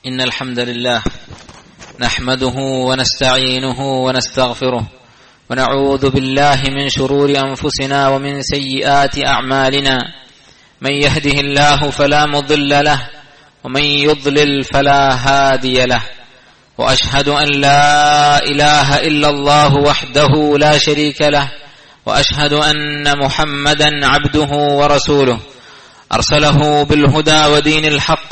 إن الحمد لله نحمده ونستعينه ونستغفره ونعوذ بالله من شرور أنفسنا ومن سيئات أعمالنا من يهده الله فلا مضل له ومن يضلل فلا هادي له وأشهد أن لا إله إلا الله وحده لا شريك له وأشهد أن محمدا عبده ورسوله أرسله بالهدى ودين الحق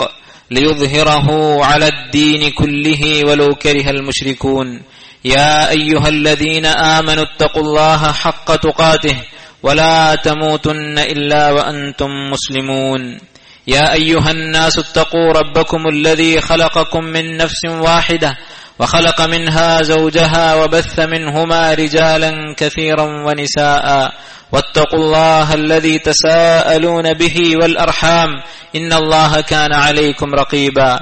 ليظهره على الدين كله ولو كره المشركون يا أيها الذين آمنوا اتقوا الله حق تقاته ولا تموتن إلا وأنتم مسلمون يا أيها الناس اتقوا ربكم الذي خلقكم من نفس واحدة وخلق منها زوجها وبث منهما رجالا كثيرا ونساء واتقوا الله الذي تساءلون به والأرحام إن الله كان عليكم رقيبا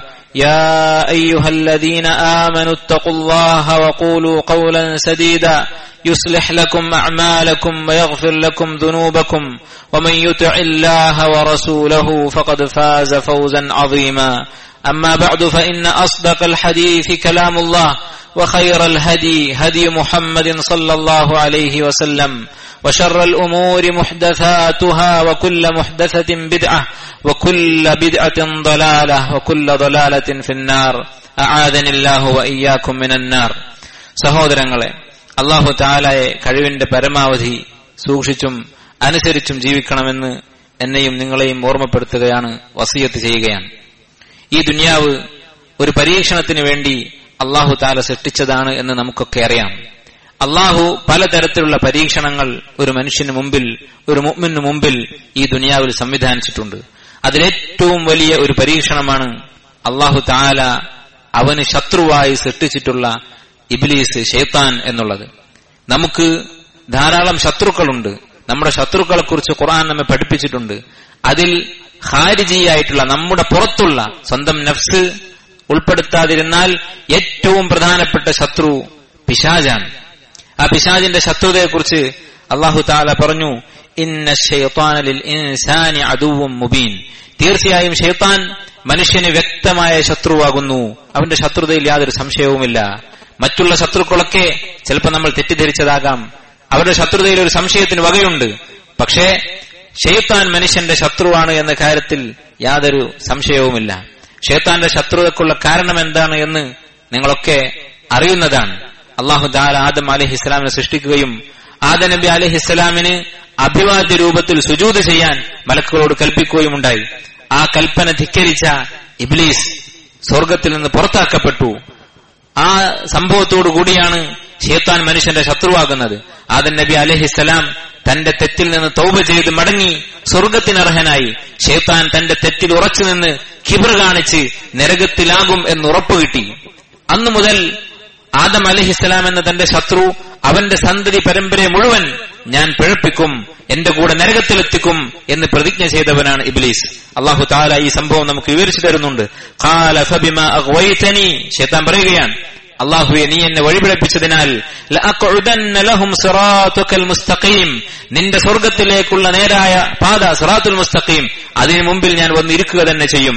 يا أيها الذين آمنوا اتقوا الله وقولوا قولا سديدا يصلح لكم أعمالكم ويغفر لكم ذنوبكم ومن يطع الله ورسوله فقد فاز فوزا عظيما أما بعد فإن أصدق الحديث كلام الله وخير الهدي هدي محمد صلى الله عليه وسلم وشر الأمور محدثاتها وكل محدثة بدعة وكل بدعة ضلالة وكل ضلالة في النار أعاذني الله وإياكم من النار സഹോദരങ്ങളെ അള്ളാഹു താലായെ കഴിവിന്റെ പരമാവധി സൂക്ഷിച്ചും അനുസരിച്ചും ജീവിക്കണമെന്ന് എന്നെയും നിങ്ങളെയും ഓർമ്മപ്പെടുത്തുകയാണ് വസീയത്ത് ചെയ്യുകയാണ് ഈ ദുനിയാവ് ഒരു പരീക്ഷണത്തിന് വേണ്ടി അള്ളാഹു താല സൃഷ്ടിച്ചതാണ് എന്ന് നമുക്കൊക്കെ അറിയാം അള്ളാഹു പലതരത്തിലുള്ള പരീക്ഷണങ്ങൾ ഒരു മനുഷ്യന് മുമ്പിൽ ഒരു മുമ്മിന് മുമ്പിൽ ഈ ദുനിയാവിൽ സംവിധാനിച്ചിട്ടുണ്ട് അതിലേറ്റവും വലിയ ഒരു പരീക്ഷണമാണ് അള്ളാഹു താല അവന് ശത്രുവായി സൃഷ്ടിച്ചിട്ടുള്ള ഇബിലീസ് ഷെയ്ത്താൻ എന്നുള്ളത് നമുക്ക് ധാരാളം ശത്രുക്കളുണ്ട് നമ്മുടെ ശത്രുക്കളെ കുറിച്ച് ഖുർആൻ നമ്മെ പഠിപ്പിച്ചിട്ടുണ്ട് അതിൽ ഹാരിജിയായിട്ടുള്ള നമ്മുടെ പുറത്തുള്ള സ്വന്തം നഫ്സ് ഉൾപ്പെടുത്താതിരുന്നാൽ ഏറ്റവും പ്രധാനപ്പെട്ട ശത്രു പിശാജാണ് ആ പിശാജിന്റെ ശത്രുതയെക്കുറിച്ച് അള്ളാഹു താല പറഞ്ഞു ഇന്ന ഷെയ്ത്താനിൽ ഇൻസാനി അതുവും മുബീൻ തീർച്ചയായും ഷെയ്ത്താൻ മനുഷ്യന് വ്യക്തമായ ശത്രുവാകുന്നു അവന്റെ ശത്രുതയിൽ യാതൊരു സംശയവുമില്ല മറ്റുള്ള ശത്രുക്കളൊക്കെ ചിലപ്പോൾ നമ്മൾ തെറ്റിദ്ധരിച്ചതാകാം അവരുടെ ശത്രുതയിൽ ഒരു സംശയത്തിന് വകയുണ്ട് പക്ഷേ ഷെയ്ത്താൻ മനുഷ്യന്റെ ശത്രുവാണ് എന്ന കാര്യത്തിൽ യാതൊരു സംശയവുമില്ല ഷെയ്ത്താന്റെ ശത്രുതക്കുള്ള കാരണം എന്താണ് എന്ന് നിങ്ങളൊക്കെ അറിയുന്നതാണ് അള്ളാഹു ദാൽ ആദം അലഹി ഇസ്ലാമിനെ സൃഷ്ടിക്കുകയും ആദ നബി അലഹി ഇസ്ലാമിന് അഭിവാദ്യ രൂപത്തിൽ സുജൂത് ചെയ്യാൻ മലക്കുകളോട് കൽപ്പിക്കുകയും ഉണ്ടായി ആ കൽപ്പന ധിക്കരിച്ച ഇബ്ലീസ് സ്വർഗത്തിൽ നിന്ന് പുറത്താക്കപ്പെട്ടു ആ സംഭവത്തോടു കൂടിയാണ് ഷേത്താൻ മനുഷ്യന്റെ ശത്രുവാകുന്നത് ആദൻ നബി അലഹിസ്സലാം തന്റെ തെറ്റിൽ നിന്ന് തൗബ ചെയ്ത് മടങ്ങി സ്വർഗത്തിനർഹനായി ഷേത്താൻ തന്റെ തെറ്റിൽ ഉറച്ചു നിന്ന് കിബർ കാണിച്ച് നരകത്തിലാകും എന്ന് ഉറപ്പുകിട്ടി അന്നു മുതൽ ആദം അലഹിസ്സലാം എന്ന തന്റെ ശത്രു അവന്റെ സന്തതി പരമ്പരയെ മുഴുവൻ ഞാൻ പിഴപ്പിക്കും എന്റെ കൂടെ നരകത്തിലെത്തിക്കും എന്ന് പ്രതിജ്ഞ ചെയ്തവനാണ് ഇബ്ലീസ് അള്ളാഹു താല ഈ സംഭവം നമുക്ക് വിവരിച്ചു തരുന്നുണ്ട് ഷേത്താൻ പറയുകയാണ് അള്ളാഹുയെ നീ എന്നെ വഴിപിഴപ്പിച്ചതിനാൽ നിന്റെ സ്വർഗത്തിലേക്കുള്ള നേരായ പാത സിറാത്തുൽ മുസ്തഖീം അതിനു മുമ്പിൽ ഞാൻ വന്നിരിക്കുക തന്നെ ചെയ്യും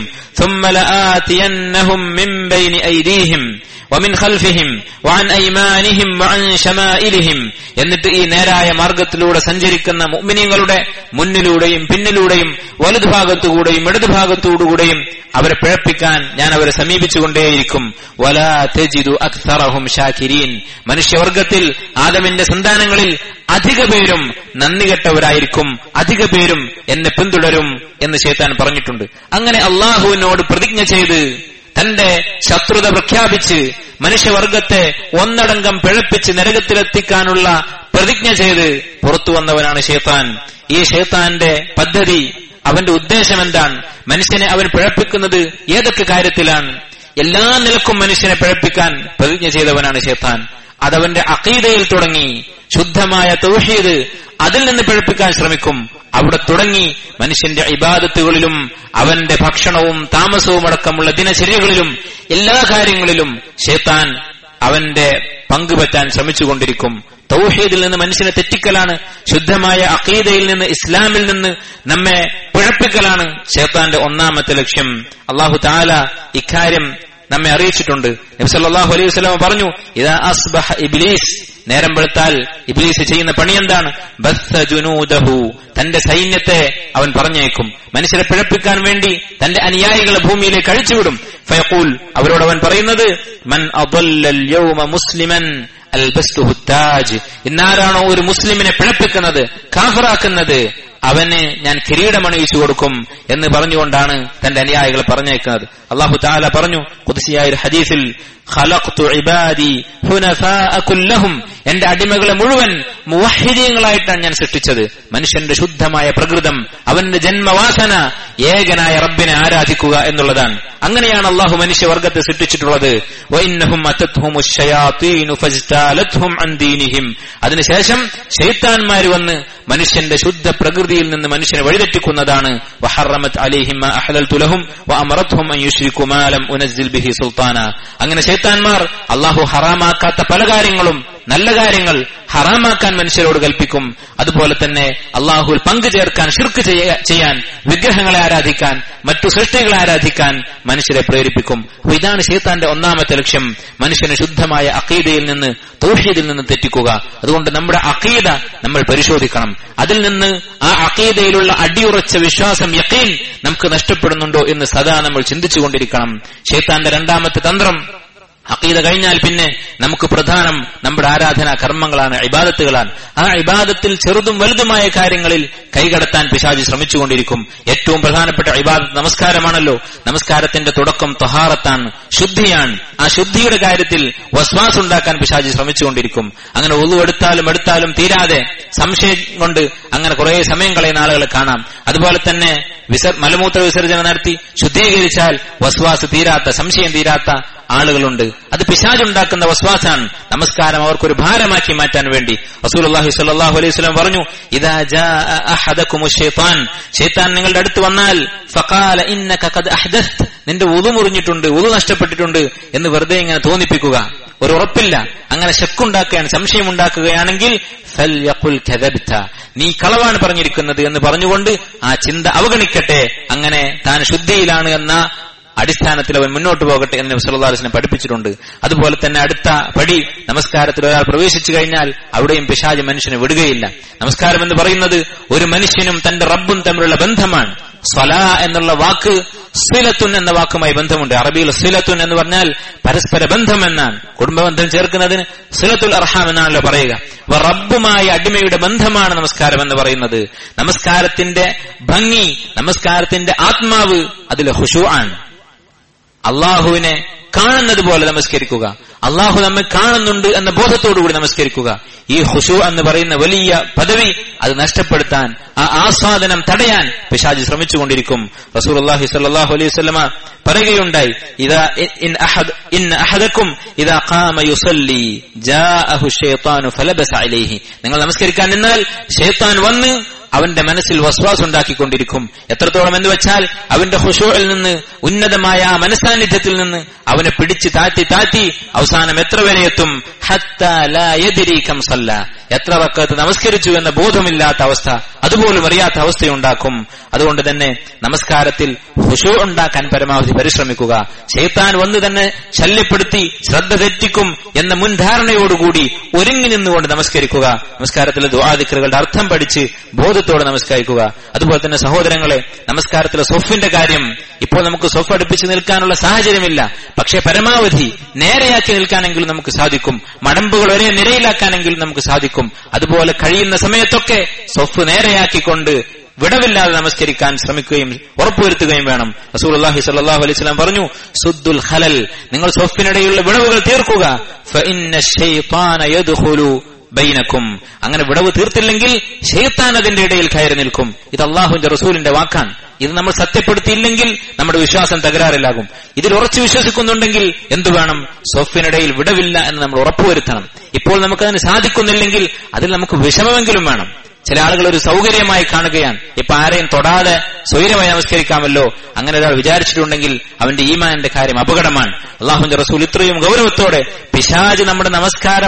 ومن خلفهم وعن أيمانهم وعن شمائلهم എന്നിട്ട് ഈ നേരായ മാർഗത്തിലൂടെ സഞ്ചരിക്കുന്ന മുഅ്മിനീങ്ങളുടെ മുന്നിലൂടെയും പിന്നിലൂടെയും വലതുഭാഗത്തുകൂടെയും ഇടതുഭാഗത്തുകൂടെയും അവരെ പിഴപ്പിക്കാൻ ഞാൻ അവരെ സമീപിച്ചുകൊണ്ടേയിരിക്കും വലാ തെജിദു അക്സറഹും ഷാക്കിരീൻ മനുഷ്യവർഗത്തിൽ ആദമിന്റെ സന്താനങ്ങളിൽ അധിക പേരും നന്ദി കെട്ടവരായിരിക്കും അധിക പേരും എന്നെ പിന്തുടരും എന്ന് ചേത്താൻ പറഞ്ഞിട്ടുണ്ട് അങ്ങനെ അള്ളാഹുവിനോട് പ്രതിജ്ഞ ചെയ്ത് തന്റെ ശത്രുത പ്രഖ്യാപിച്ച് മനുഷ്യവർഗത്തെ ഒന്നടങ്കം പിഴപ്പിച്ച് നരകത്തിലെത്തിക്കാനുള്ള പ്രതിജ്ഞ ചെയ്ത് പുറത്തു വന്നവനാണ് ഷേത്താൻ ഈ ഷേത്താന്റെ പദ്ധതി അവന്റെ ഉദ്ദേശം എന്താണ് മനുഷ്യനെ അവൻ പിഴപ്പിക്കുന്നത് ഏതൊക്കെ കാര്യത്തിലാണ് എല്ലാ നിലക്കും മനുഷ്യനെ പിഴപ്പിക്കാൻ പ്രതിജ്ഞ ചെയ്തവനാണ് ഷേത്താൻ അതവന്റെ അക്കീതയിൽ തുടങ്ങി ശുദ്ധമായ തൗഹീദ് അതിൽ നിന്ന് പിഴപ്പിക്കാൻ ശ്രമിക്കും അവിടെ തുടങ്ങി മനുഷ്യന്റെ ഇബാദത്തുകളിലും അവന്റെ ഭക്ഷണവും താമസവും അടക്കമുള്ള ദിനചര്യകളിലും എല്ലാ കാര്യങ്ങളിലും ഷേത്താൻ അവന്റെ പങ്കുപറ്റാൻ ശ്രമിച്ചുകൊണ്ടിരിക്കും തൗഹീദിൽ നിന്ന് മനുഷ്യനെ തെറ്റിക്കലാണ് ശുദ്ധമായ അഖീദയിൽ നിന്ന് ഇസ്ലാമിൽ നിന്ന് നമ്മെ പിഴപ്പിക്കലാണ് ഷേത്താന്റെ ഒന്നാമത്തെ ലക്ഷ്യം അള്ളാഹു താല ഇക്കാര്യം നമ്മെ അറിയിച്ചിട്ടുണ്ട് നബി സല്ലല്ലാഹു അലൈഹി വസല്ലം പറഞ്ഞു ഇദാ അസ്ബഹ ഇബ്ലീസ് നേരം വെളുത്താൽ ഇബ്ലീസ് ചെയ്യുന്ന പണി എന്താണ് ബസ്സ ജുനൂദഹു തന്റെ സൈന്യത്തെ അവൻ പറഞ്ഞേക്കും മനുഷ്യരെ പിഴപ്പിക്കാൻ വേണ്ടി തന്റെ അനുയായികളെ ഭൂമിയിലേക്ക് അഴിച്ചുവിടും ഫയഖൂൽ അവരോട് അവൻ പറയുന്നത് മൻ അദല്ലൽ യൗമ മുസ്ലിമൻ അൽബസ്തുഹു താജ് ഇന്നാരാണോ ഒരു മുസ്ലിമിനെ പിഴപ്പിക്കുന്നത് കാഫറാക്കുന്നത് അവന് ഞാൻ കിരീടമണിയിച്ചു കൊടുക്കും എന്ന് പറഞ്ഞുകൊണ്ടാണ് തന്റെ അനുയായികളെ പറഞ്ഞേക്കുന്നത് അള്ളാഹു താല പറഞ്ഞു കുതിസിയായ ഒരു ഹദീസിൽ ഖലഖ്തു ഇബാദി ഹുനഫാഅ കുല്ലഹും എന്റെ അടിമകളെ മുഴുവൻ മുവഹിദീങ്ങളായിട്ടാണ് ഞാൻ സൃഷ്ടിച്ചത് മനുഷ്യന്റെ ശുദ്ധമായ പ്രകൃതം അവന്റെ ജന്മവാസന ഏകനായ റബ്ബിനെ ആരാധിക്കുക എന്നുള്ളതാണ് അങ്ങനെയാണ് അള്ളാഹു മനുഷ്യവർഗത്തെ സൃഷ്ടിച്ചിട്ടുള്ളത് വഇന്നഹും അത്തത്ഹുമു ശയാത്തീനു ഫജ്താലത്ഹും അൻ ദീനിഹിം അതിനുശേഷം ശൈത്താൻമാർ വന്ന് മനുഷ്യന്റെ ശുദ്ധ പ്രകൃതിയിൽ നിന്ന് മനുഷ്യനെ വഴിതെറ്റിക്കുന്നതാണ് വഹറമത് അലൈഹിം മാ അഹ്ലൽതു ലഹും വഅമറത്ഹും അൻ യുശ്രികു മാ ലം ഉനസ്സിൽ ബിഹി സുൽത്താന അങ്ങനെ ശൈത്താൻമാർ അള്ളാഹു ഹറാമാക്കാത്ത പല കാര്യങ്ങളും നല്ല കാര്യങ്ങൾ ഹറാമാക്കാൻ മനുഷ്യരോട് കൽപ്പിക്കും അതുപോലെ തന്നെ അള്ളാഹുൽ പങ്കു ചേർക്കാൻ ഷിർക്ക് ചെയ്യ- ചെയ്യാൻ വിഗ്രഹങ്ങളെ ആരാധിക്കാൻ മറ്റു സൃഷ്ടികളെ ആരാധിക്കാൻ മനുഷ്യരെ പ്രേരിപ്പിക്കും അപ്പൊ ഇതാണ് ശൈത്താന്റെ ഒന്നാമത്തെ ലക്ഷ്യം മനുഷ്യന് ശുദ്ധമായ അക്കീദയിൽ നിന്ന് തൗഹീദിൽ നിന്ന് തെറ്റിക്കുക അതുകൊണ്ട് നമ്മുടെ അക്കീദ നമ്മൾ പരിശോധിക്കണം അതിൽ നിന്ന് ആ അക്കീദയിലുള്ള അടിയുറച്ച വിശ്വാസം യക്കീൻ നമുക്ക് നഷ്ടപ്പെടുന്നുണ്ടോ എന്ന് സദാ നമ്മൾ ചിന്തിച്ചുകൊണ്ടിരിക്കണം ശൈത്താന്റെ രണ്ടാമത്തെ തന്ത്രം അക്കീദ കഴിഞ്ഞാൽ പിന്നെ നമുക്ക് പ്രധാനം നമ്മുടെ ആരാധനാ കർമ്മങ്ങളാണ് ഇബാദത്തുകളാണ് ആ ഇബാദത്തിൽ ചെറുതും വലുതുമായ കാര്യങ്ങളിൽ കൈകടത്താൻ പിശാജി ശ്രമിച്ചുകൊണ്ടിരിക്കും ഏറ്റവും പ്രധാനപ്പെട്ട ഇബാദത്ത് നമസ്കാരമാണല്ലോ നമസ്കാരത്തിന്റെ തുടക്കം തൊഹാറത്താണ് ശുദ്ധിയാണ് ആ ശുദ്ധിയുടെ കാര്യത്തിൽ വസ്വാസ് ഉണ്ടാക്കാൻ പിശാജി ശ്രമിച്ചുകൊണ്ടിരിക്കും അങ്ങനെ ഒന്നു എടുത്താലും എടുത്താലും തീരാതെ സംശയം കൊണ്ട് അങ്ങനെ കുറെ സമയം കളയുന്ന ആളുകളെ കാണാം അതുപോലെ തന്നെ വിസർ മലമൂത്ര വിസർജനം നടത്തി ശുദ്ധീകരിച്ചാൽ വസ്വാസ് തീരാത്ത സംശയം തീരാത്ത ആളുകളുണ്ട് അത് പിശാജുണ്ടാക്കുന്ന വസ്വാസാണ് നമസ്കാരം അവർക്കൊരു ഭാരമാക്കി മാറ്റാൻ വേണ്ടി റസൂലുള്ളാഹി സ്വല്ലല്ലാഹു അലൈഹി വസല്ലം പറഞ്ഞു ഇദാ ജാഅ അഹദകുമു ശൈത്താൻ ശൈത്താൻ നിങ്ങളുടെ അടുത്ത് വന്നാൽ ഫഖാല ഇന്നക ഖദ് അഹ്ദത്ത് നിന്റെ ഉളു മുറിഞ്ഞിട്ടുണ്ട് ഉളു നഷ്ടപ്പെട്ടിട്ടുണ്ട് എന്ന് വെറുതെ ഇങ്ങനെ തോന്നിപ്പിക്കുക ഒരു ഉറപ്പില്ല അങ്ങനെ ശക്കുണ്ടാക്കുകയാണ് സംശയം ഉണ്ടാക്കുകയാണെങ്കിൽ ഫൽയഖുൽ കദബ്ത നീ കളവാണ് പറഞ്ഞിരിക്കുന്നത് എന്ന് പറഞ്ഞുകൊണ്ട് ആ ചിന്ത അവഗണിക്കട്ടെ അങ്ങനെ താൻ ശുദ്ധിയിലാണ് എന്ന അടിസ്ഥാനത്തിൽ അവൻ മുന്നോട്ട് പോകട്ടെ എന്ന് നബ്സല്ലാസ്ലിനെ പഠിപ്പിച്ചിട്ടുണ്ട് അതുപോലെ തന്നെ അടുത്ത പടി നമസ്കാരത്തിൽ ഒരാൾ പ്രവേശിച്ചു കഴിഞ്ഞാൽ അവിടെയും പിശാജ് മനുഷ്യനെ വിടുകയില്ല നമസ്കാരം എന്ന് പറയുന്നത് ഒരു മനുഷ്യനും തന്റെ റബ്ബും തമ്മിലുള്ള ബന്ധമാണ് സ്വല എന്നുള്ള വാക്ക് സിലത്തുൻ എന്ന വാക്കുമായി ബന്ധമുണ്ട് അറബിയിൽ സിലത്തുൻ എന്ന് പറഞ്ഞാൽ പരസ്പര ബന്ധം എന്നാണ് കുടുംബബന്ധം ചേർക്കുന്നതിന് സിലത്തുൽ അർഹാം എന്നാണല്ലോ പറയുക അപ്പൊ റബ്ബുമായ അടിമയുടെ ബന്ധമാണ് നമസ്കാരം എന്ന് പറയുന്നത് നമസ്കാരത്തിന്റെ ഭംഗി നമസ്കാരത്തിന്റെ ആത്മാവ് അതിലെ ഹുഷു ആണ് അള്ളാഹുവിനെ കാണുന്നത് പോലെ നമസ്കരിക്കുക അള്ളാഹു നമ്മെ കാണുന്നുണ്ട് എന്ന ബോധത്തോടുകൂടി നമസ്കരിക്കുക ഈ ഹുഷു എന്ന് പറയുന്ന വലിയ പദവി അത് നഷ്ടപ്പെടുത്താൻ ആ ആസ്വാദനം തടയാൻ പിശാജി ശ്രമിച്ചുകൊണ്ടിരിക്കും റസൂൽ അള്ളാഹി സല്ലാഹു അലൈഹി വസല്ലമ പറയുകയുണ്ടായി ഇതാ ഇൻ അഹദ് ഇൻ അഹദക്കും ഇതാ ഖാമ യുസല്ലി ജാഅഹു ശൈത്താനു ഫലബസ അലൈഹി നിങ്ങൾ നമസ്കരിക്കാൻ നിന്നാൽ ഷൈത്താൻ വന്ന് അവന്റെ മനസ്സിൽ വസ്വാസ് ഉണ്ടാക്കിക്കൊണ്ടിരിക്കും എത്രത്തോളം എന്ന് വെച്ചാൽ അവന്റെ ഹുഷോയിൽ നിന്ന് ഉന്നതമായ ആ മനസാന്നിധ്യത്തിൽ നിന്ന് അവനെ പിടിച്ച് താറ്റി താറ്റി അവസാനം എത്ര വരെ എത്തും ഹത്താ ലാ യദ്രി കം സല്ല എത്ര റക്കത്ത് നമസ്കരിച്ചു എന്ന ബോധമില്ലാത്ത അവസ്ഥ അതുപോലും അറിയാത്ത അവസ്ഥയുണ്ടാക്കും അതുകൊണ്ട് തന്നെ നമസ്കാരത്തിൽ ഹുഷോ ഉണ്ടാക്കാൻ പരമാവധി പരിശ്രമിക്കുക ഷെയ്ത്താൻ വന്ന് തന്നെ ശല്യപ്പെടുത്തി ശ്രദ്ധ തെറ്റിക്കും എന്ന മുൻധാരണയോടുകൂടി ഒരുങ്ങി നിന്നുകൊണ്ട് നമസ്കരിക്കുക നമസ്കാരത്തിലെ ദ്വാദിക്കറുകളുടെ അർത്ഥം പഠിച്ച് ബോധത്തോടെ നമസ്കരിക്കുക അതുപോലെ തന്നെ സഹോദരങ്ങളെ നമസ്കാരത്തിലെ സൊഫിന്റെ കാര്യം ഇപ്പോൾ നമുക്ക് സൊഫ് അടുപ്പിച്ച് നിൽക്കാനുള്ള സാഹചര്യമില്ല പക്ഷേ പരമാവധി നേരെയാക്കി നിൽക്കാനെങ്കിലും നമുക്ക് സാധിക്കും മടമ്പുകൾ ഒരേ നിരയിലാക്കാനെങ്കിലും നമുക്ക് സാധിക്കും അതുപോലെ കഴിയുന്ന സമയത്തൊക്കെ സൊഫ് നേരെയാക്കിക്കൊണ്ട് വിടവില്ലാതെ നമസ്കരിക്കാൻ ശ്രമിക്കുകയും ഉറപ്പുവരുത്തുകയും വേണം റസൂൽ അള്ളാഹി സല്ലാഹു അലൈഹി സ്വലാം പറഞ്ഞു സുദ്ദുൽ ഹലൽ നിങ്ങൾ സൊഫിനിടയിലുള്ള വിടവുകൾ തീർക്കുക ഫഇന്ന ശൈത്താന യദ്ഖുലു ബൈനക്കും അങ്ങനെ വിടവ് തീർത്തില്ലെങ്കിൽ ഷെയ്ത്താൻ അതിന്റെ ഇടയിൽ കയറി നിൽക്കും ഇത് അള്ളാഹുവിന്റെ റസൂലിന്റെ വാക്കാണ് ഇത് നമ്മൾ സത്യപ്പെടുത്തിയില്ലെങ്കിൽ നമ്മുടെ വിശ്വാസം തകരാറിലാകും ഇതിൽ ഉറച്ചു വിശ്വസിക്കുന്നുണ്ടെങ്കിൽ എന്തു വേണം സോഫിനിടയിൽ വിടവില്ല എന്ന് നമ്മൾ ഉറപ്പുവരുത്തണം ഇപ്പോൾ നമുക്കതിന് സാധിക്കുന്നില്ലെങ്കിൽ അതിൽ നമുക്ക് വിഷമമെങ്കിലും വേണം ചില ആളുകൾ ഒരു സൗകര്യമായി കാണുകയാണ് ഇപ്പൊ ആരെയും തൊടാതെ സ്വൈരമായി നമസ്കരിക്കാമല്ലോ അങ്ങനെ ഒരാൾ വിചാരിച്ചിട്ടുണ്ടെങ്കിൽ അവന്റെ ഈമാന്റെ കാര്യം അപകടമാണ് അള്ളാഹുന്റെ റസൂൽ ഇത്രയും ഗൗരവത്തോടെ പിശാജ് നമ്മുടെ നമസ്കാരം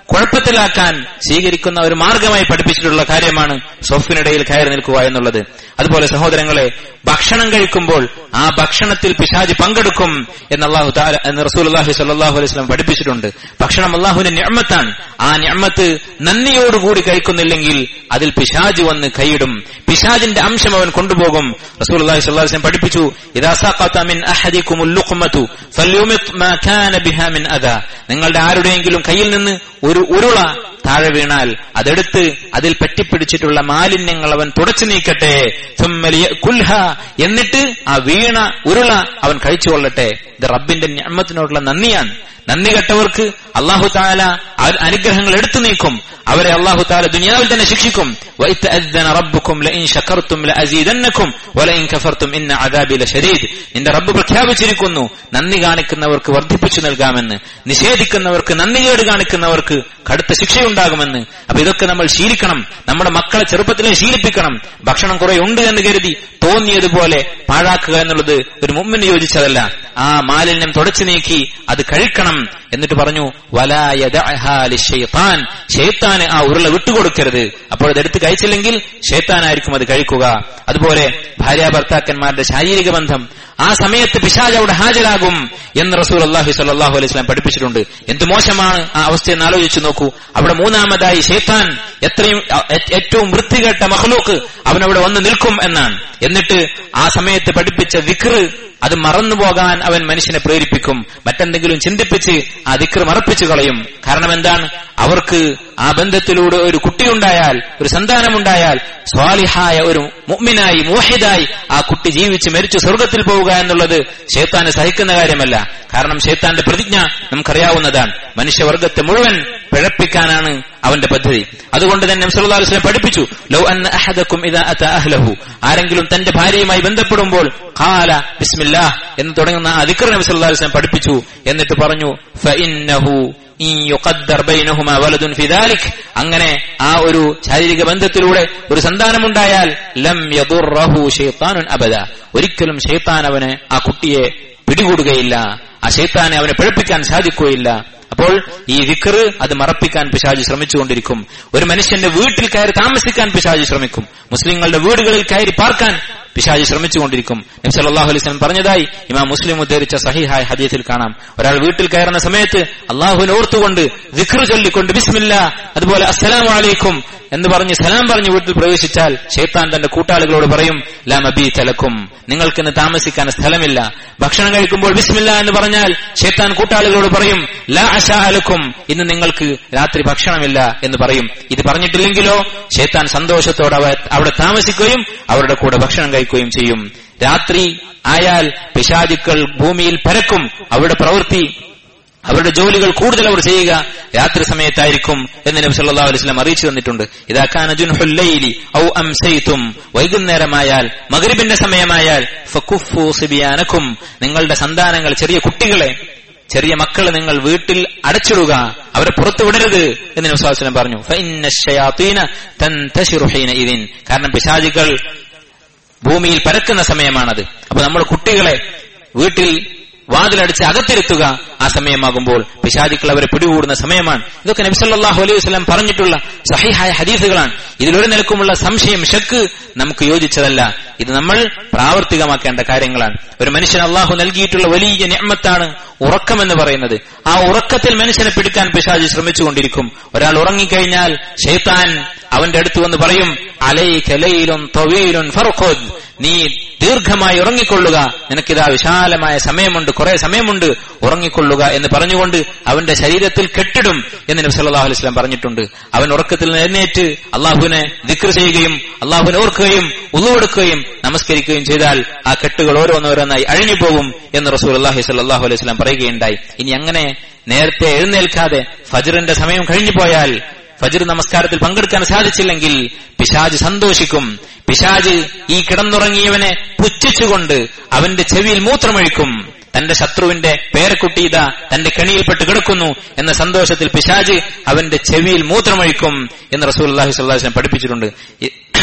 കുഴപ്പത്തിലാക്കാൻ സ്വീകരിക്കുന്ന ഒരു മാർഗമായി പഠിപ്പിച്ചിട്ടുള്ള കാര്യമാണ് സൊഫിനിടയിൽ കയറി നിൽക്കുക എന്നുള്ളത് അതുപോലെ സഹോദരങ്ങളെ ഭക്ഷണം കഴിക്കുമ്പോൾ ആ ഭക്ഷണത്തിൽ പിശാജ് പങ്കെടുക്കും എന്ന് അള്ളാഹു താല എന്ന് റസൂൽ അള്ളാഹി സല്ലാഹു അലൈഹി സ്വലം പഠിപ്പിച്ചിട്ടുണ്ട് ഭക്ഷണം അള്ളാഹുവിന്റെ ഞമ്മത്താണ് ആ ഞമ്മത്ത് നന്ദിയോടുകൂടി കഴിക്കുന്നില്ലെങ്കിൽ അതിൽ പിശാജ് വന്ന് കൈയിടും പിശാജിന്റെ അംശം അവൻ കൊണ്ടുപോകും റസൂൽ അള്ളാഹി സ്വല്ലാഹു വസ്ലം പഠിപ്പിച്ചു ഇദാ സഖത മിൻ അഹദികുമുൽ ലുഖ്മതു ഫല്യുമിത് മാ കാന ബിഹാ മിൻ അദാ നിങ്ങളുടെ ആരുടെയെങ്കിലും കയ്യിൽ നിന്ന് ഒരു ഉരുള താഴെ വീണാൽ അതെടുത്ത് അതിൽ പറ്റിപ്പിടിച്ചിട്ടുള്ള മാലിന്യങ്ങൾ അവൻ തുടച്ചു നീക്കട്ടെ കുൽഹ എന്നിട്ട് ആ വീണ ഉരുള അവൻ കഴിച്ചുകൊള്ളട്ടെ ഇത് റബ്ബിന്റെ ഞമ്മത്തിനോടുള്ള നന്ദിയാണ് നന്ദി കെട്ടവർക്ക് അള്ളാഹു താല അനുഗ്രഹങ്ങൾ എടുത്തു നീക്കും അവരെ അള്ളാഹു താല ദുനിയാവിൽ തന്നെ ശിക്ഷിക്കും നിന്റെ റബ്ബ് പ്രഖ്യാപിച്ചിരിക്കുന്നു നന്ദി കാണിക്കുന്നവർക്ക് വർദ്ധിപ്പിച്ചു നൽകാമെന്ന് നിഷേധിക്കുന്നവർക്ക് നന്ദികേട് കാണിക്കുന്നവർക്ക് കടുത്ത ശിക്ഷയുണ്ടാകുമെന്ന് അപ്പൊ ഇതൊക്കെ നമ്മൾ ശീലിക്കണം നമ്മുടെ മക്കളെ ചെറുപ്പത്തിലെ ശീലിപ്പിക്കണം ഭക്ഷണം കുറെ ഉണ്ട് എന്ന് കരുതി തോന്നിയതുപോലെ പാഴാക്കുക എന്നുള്ളത് ഒരു മുമ്മിന് യോജിച്ചതല്ല ആ മാലിന്യം തുടച്ചു നീക്കി അത് കഴിക്കണം എന്നിട്ട് പറഞ്ഞു വലായതാൻ ഷെയ്ത്താന് ആ ഉരുള വിട്ടുകൊടുക്കരുത് അപ്പോൾ അതെടുത്ത് കഴിച്ചില്ലെങ്കിൽ ഷെയ്ത്താനായിരിക്കും അത് കഴിക്കുക അതുപോലെ ഭാര്യ ഭർത്താക്കന്മാരുടെ ശാരീരിക ബന്ധം ആ സമയത്ത് പിശാജ് അവിടെ ഹാജരാകും എന്ന് റസൂൽ അള്ളാഹി സല്ലാഹു അലൈഹി സ്വലാം പഠിപ്പിച്ചിട്ടുണ്ട് എന്ത് മോശമാണ് ആ അവസ്ഥയെന്ന് ആലോചിച്ചു നോക്കൂ അവിടെ മൂന്നാമതായി ഷെയ്ത്താൻ എത്രയും ഏറ്റവും വൃത്തികെട്ട മഹ്ലൂക്ക് അവനവിടെ വന്ന് നിൽക്കും എന്നാണ് എന്നിട്ട് ആ സമയത്ത് പഠിപ്പിച്ച വിക്റ് അത് മറന്നുപോകാൻ അവൻ മനുഷ്യനെ പ്രേരിപ്പിക്കും മറ്റെന്തെങ്കിലും ചിന്തിപ്പിച്ച് ആ ദിക്ർ മറപ്പിച്ചു കളയും കാരണം എന്താണ് അവർക്ക് ആ ബന്ധത്തിലൂടെ ഒരു കുട്ടിയുണ്ടായാൽ ഒരു സന്താനമുണ്ടായാൽ സ്വാലിഹായ ഒരു മുഅ്മിനായി മോഹിതായി ആ കുട്ടി ജീവിച്ച് മരിച്ചു സ്വർഗത്തിൽ പോവുക എന്നുള്ളത് ഷേത്താന് സഹിക്കുന്ന കാര്യമല്ല കാരണം ഷേത്താന്റെ പ്രതിജ്ഞ നമുക്കറിയാവുന്നതാണ് മനുഷ്യവർഗത്തെ മുഴുവൻ പിഴപ്പിക്കാനാണ് അവന്റെ പദ്ധതി അതുകൊണ്ട് തന്നെ വസ്ലം പഠിപ്പിച്ചു ലൗ അന്ന അഹദക്കും ഇതാ അത അഹ്ലഹു ആരെങ്കിലും തന്റെ ഭാര്യയുമായി ബന്ധപ്പെടുമ്പോൾ ഖാല ബിസ്മില്ലാ എന്ന് തുടങ്ങുന്ന ആ ദിക്ർ നബി സല്ലല്ലാഹു അലൈഹി വസല്ലം പഠിപ്പിച്ചു എന്നിട്ട് പറഞ്ഞു ഫഇന്നഹു അങ്ങനെ ആ ഒരു ശാരീരിക ബന്ധത്തിലൂടെ ഒരു സന്താനമുണ്ടായാൽ ലം യദുറഹു ഷെയ്ത്താനുൻ അബദ ഒരിക്കലും ഷെയ്ത്താൻ അവന് ആ കുട്ടിയെ പിടികൂടുകയില്ല ആ ഷെയ്ത്താനെ അവനെ പിഴപ്പിക്കാൻ സാധിക്കുകയില്ല അപ്പോൾ ഈ വിക്കറ് അത് മറപ്പിക്കാൻ പിശാജ് ശ്രമിച്ചുകൊണ്ടിരിക്കും ഒരു മനുഷ്യന്റെ വീട്ടിൽ കയറി താമസിക്കാൻ പിശാജ് ശ്രമിക്കും മുസ്ലിങ്ങളുടെ വീടുകളിൽ കയറി പാർക്കാൻ പിശാജ് ശ്രമിച്ചുകൊണ്ടിരിക്കും നബ്സ് അല്ലാഹു അലൈഹി സ്വലം പറഞ്ഞതായി ഇമാം മുസ്ലിം ഉദ്ധരിച്ച സഹിഹായ ഹദീസിൽ കാണാം ഒരാൾ വീട്ടിൽ കയറുന്ന സമയത്ത് അള്ളാഹുവിനെ ഓർത്തുകൊണ്ട് വിക്ർ ചൊല്ലിക്കൊണ്ട് ബിസ്മില്ല അതുപോലെ അസ്സലാമു അലൈക്കും എന്ന് പറഞ്ഞ് സലാം പറഞ്ഞ് വീട്ടിൽ പ്രവേശിച്ചാൽ ഷെയ്ത്താൻ തന്റെ കൂട്ടാളികളോട് പറയും ലാ മബി തലക്കും നിങ്ങൾക്കിന്ന് താമസിക്കാൻ സ്ഥലമില്ല ഭക്ഷണം കഴിക്കുമ്പോൾ ബിസ്മില്ല എന്ന് പറഞ്ഞാൽ ഷെയ്ത്താൻ കൂട്ടാളികളോട് പറയും ലാ അഷാലക്കും ഇന്ന് നിങ്ങൾക്ക് രാത്രി ഭക്ഷണമില്ല എന്ന് പറയും ഇത് പറഞ്ഞിട്ടില്ലെങ്കിലോ ഷെയ്ത്താൻ സന്തോഷത്തോടെ അവിടെ താമസിക്കുകയും അവരുടെ കൂടെ ഭക്ഷണം കഴിക്കുകയും ചെയ്യും രാത്രി ആയാൽ പിശാചുക്കൾ ഭൂമിയിൽ പരക്കും അവരുടെ പ്രവൃത്തി അവരുടെ ജോലികൾ കൂടുതൽ അവർ ചെയ്യുക രാത്രി സമയത്തായിരിക്കും എന്ന് നബി സല്ലല്ലാഹു അലൈഹി വസല്ലം അറിയിച്ചു തന്നിട്ടുണ്ട് ഇദാ കാന ജുൻഹുൽ ലൈലി ഔ അംസൈതും വൈകുന്നേരമായാൽ മഗ്രിബിന്റെ സമയമായാൽ ഫകുഫു സിബിയാനക്കും നിങ്ങളുടെ സന്താനങ്ങൾ ചെറിയ കുട്ടികളെ ചെറിയ മക്കളെ നിങ്ങൾ വീട്ടിൽ അടച്ചിടുക അവരെ പുറത്തു വിടരുത് എന്ന് നബി സല്ലല്ലാഹു അലൈഹി വസല്ലം പറഞ്ഞു ഫഇന്ന ശയാതീന തൻതശിറു ഹീനഇദിൻ കാരണം പിശാചികൾ ഭൂമിയിൽ പരക്കുന്ന സമയമാണത് അപ്പൊ നമ്മൾ കുട്ടികളെ വീട്ടിൽ വാതിലടിച്ച് അകത്തിരുത്തുക ആ സമയമാകുമ്പോൾ പിശാചിക്കൾ അവരെ പിടികൂടുന്ന സമയമാണ് ഇതൊക്കെ നബിസല്ലാഹു അലൈഹി വസ്ലം പറഞ്ഞിട്ടുള്ള സഹിഹായ ഹദീസുകളാണ് ഇതിലൊരു നിലക്കുമുള്ള സംശയം ഷക്ക് നമുക്ക് യോജിച്ചതല്ല ഇത് നമ്മൾ പ്രാവർത്തികമാക്കേണ്ട കാര്യങ്ങളാണ് ഒരു മനുഷ്യൻ അള്ളാഹു നൽകിയിട്ടുള്ള വലിയ ഞമ്മത്താണ് ഉറക്കമെന്ന് പറയുന്നത് ആ ഉറക്കത്തിൽ മനുഷ്യനെ പിടിക്കാൻ പിശാജ് ശ്രമിച്ചുകൊണ്ടിരിക്കും ഒരാൾ ഉറങ്ങിക്കഴിഞ്ഞാൽ ഷെയ്ത്താൻ അവന്റെ അടുത്ത് വന്ന് പറയും അലൈ കലയിലും തൊവയിലും ഫർഖോദ് നീ ദീർഘമായി ഉറങ്ങിക്കൊള്ളുക നിനക്കിതാ വിശാലമായ സമയമുണ്ട് കുറെ സമയമുണ്ട് ഉറങ്ങിക്കൊള്ളുക എന്ന് പറഞ്ഞുകൊണ്ട് അവന്റെ ശരീരത്തിൽ കെട്ടിടും എന്ന് നബി സല്ലല്ലാഹു അലൈഹി വസല്ലം പറഞ്ഞിട്ടുണ്ട് അവൻ ഉറക്കത്തിൽ നിന്ന് എഴുന്നേറ്റ് അള്ളാഹുവിനെ ദിക്ർ ചെയ്യുകയും അള്ളാഹുവിനെ ഓർക്കുകയും ഉള്ളുവെടുക്കുകയും നമസ്കരിക്കുകയും ചെയ്താൽ ആ കെട്ടുകൾ ഓരോന്നോരോന്നായി അഴിഞ്ഞു പോകും എന്ന് റസൂൽ അള്ളാഹി സല്ലാഹു അലൈഹി വസല്ലം പറയുകയുണ്ടായി ഇനി അങ്ങനെ നേരത്തെ എഴുന്നേൽക്കാതെ ഫജറിന്റെ സമയം കഴിഞ്ഞു പോയാൽ ഫജർ നമസ്കാരത്തിൽ പങ്കെടുക്കാൻ സാധിച്ചില്ലെങ്കിൽ പിശാജ് സന്തോഷിക്കും പിശാജ് ഈ കിടന്നുറങ്ങിയവനെ പുച്ഛിച്ചുകൊണ്ട് അവന്റെ ചെവിയിൽ മൂത്രമൊഴിക്കും തന്റെ ശത്രുവിന്റെ പേരക്കുട്ടി ഇതാ തന്റെ കെണിയിൽപ്പെട്ട് കിടക്കുന്നു എന്ന സന്തോഷത്തിൽ പിശാജ് അവന്റെ ചെവിയിൽ മൂത്രമൊഴിക്കും എന്ന് റസൂൽ അള്ളാഹി സ്വല്ലാസ്ലം പഠിപ്പിച്ചിട്ടുണ്ട്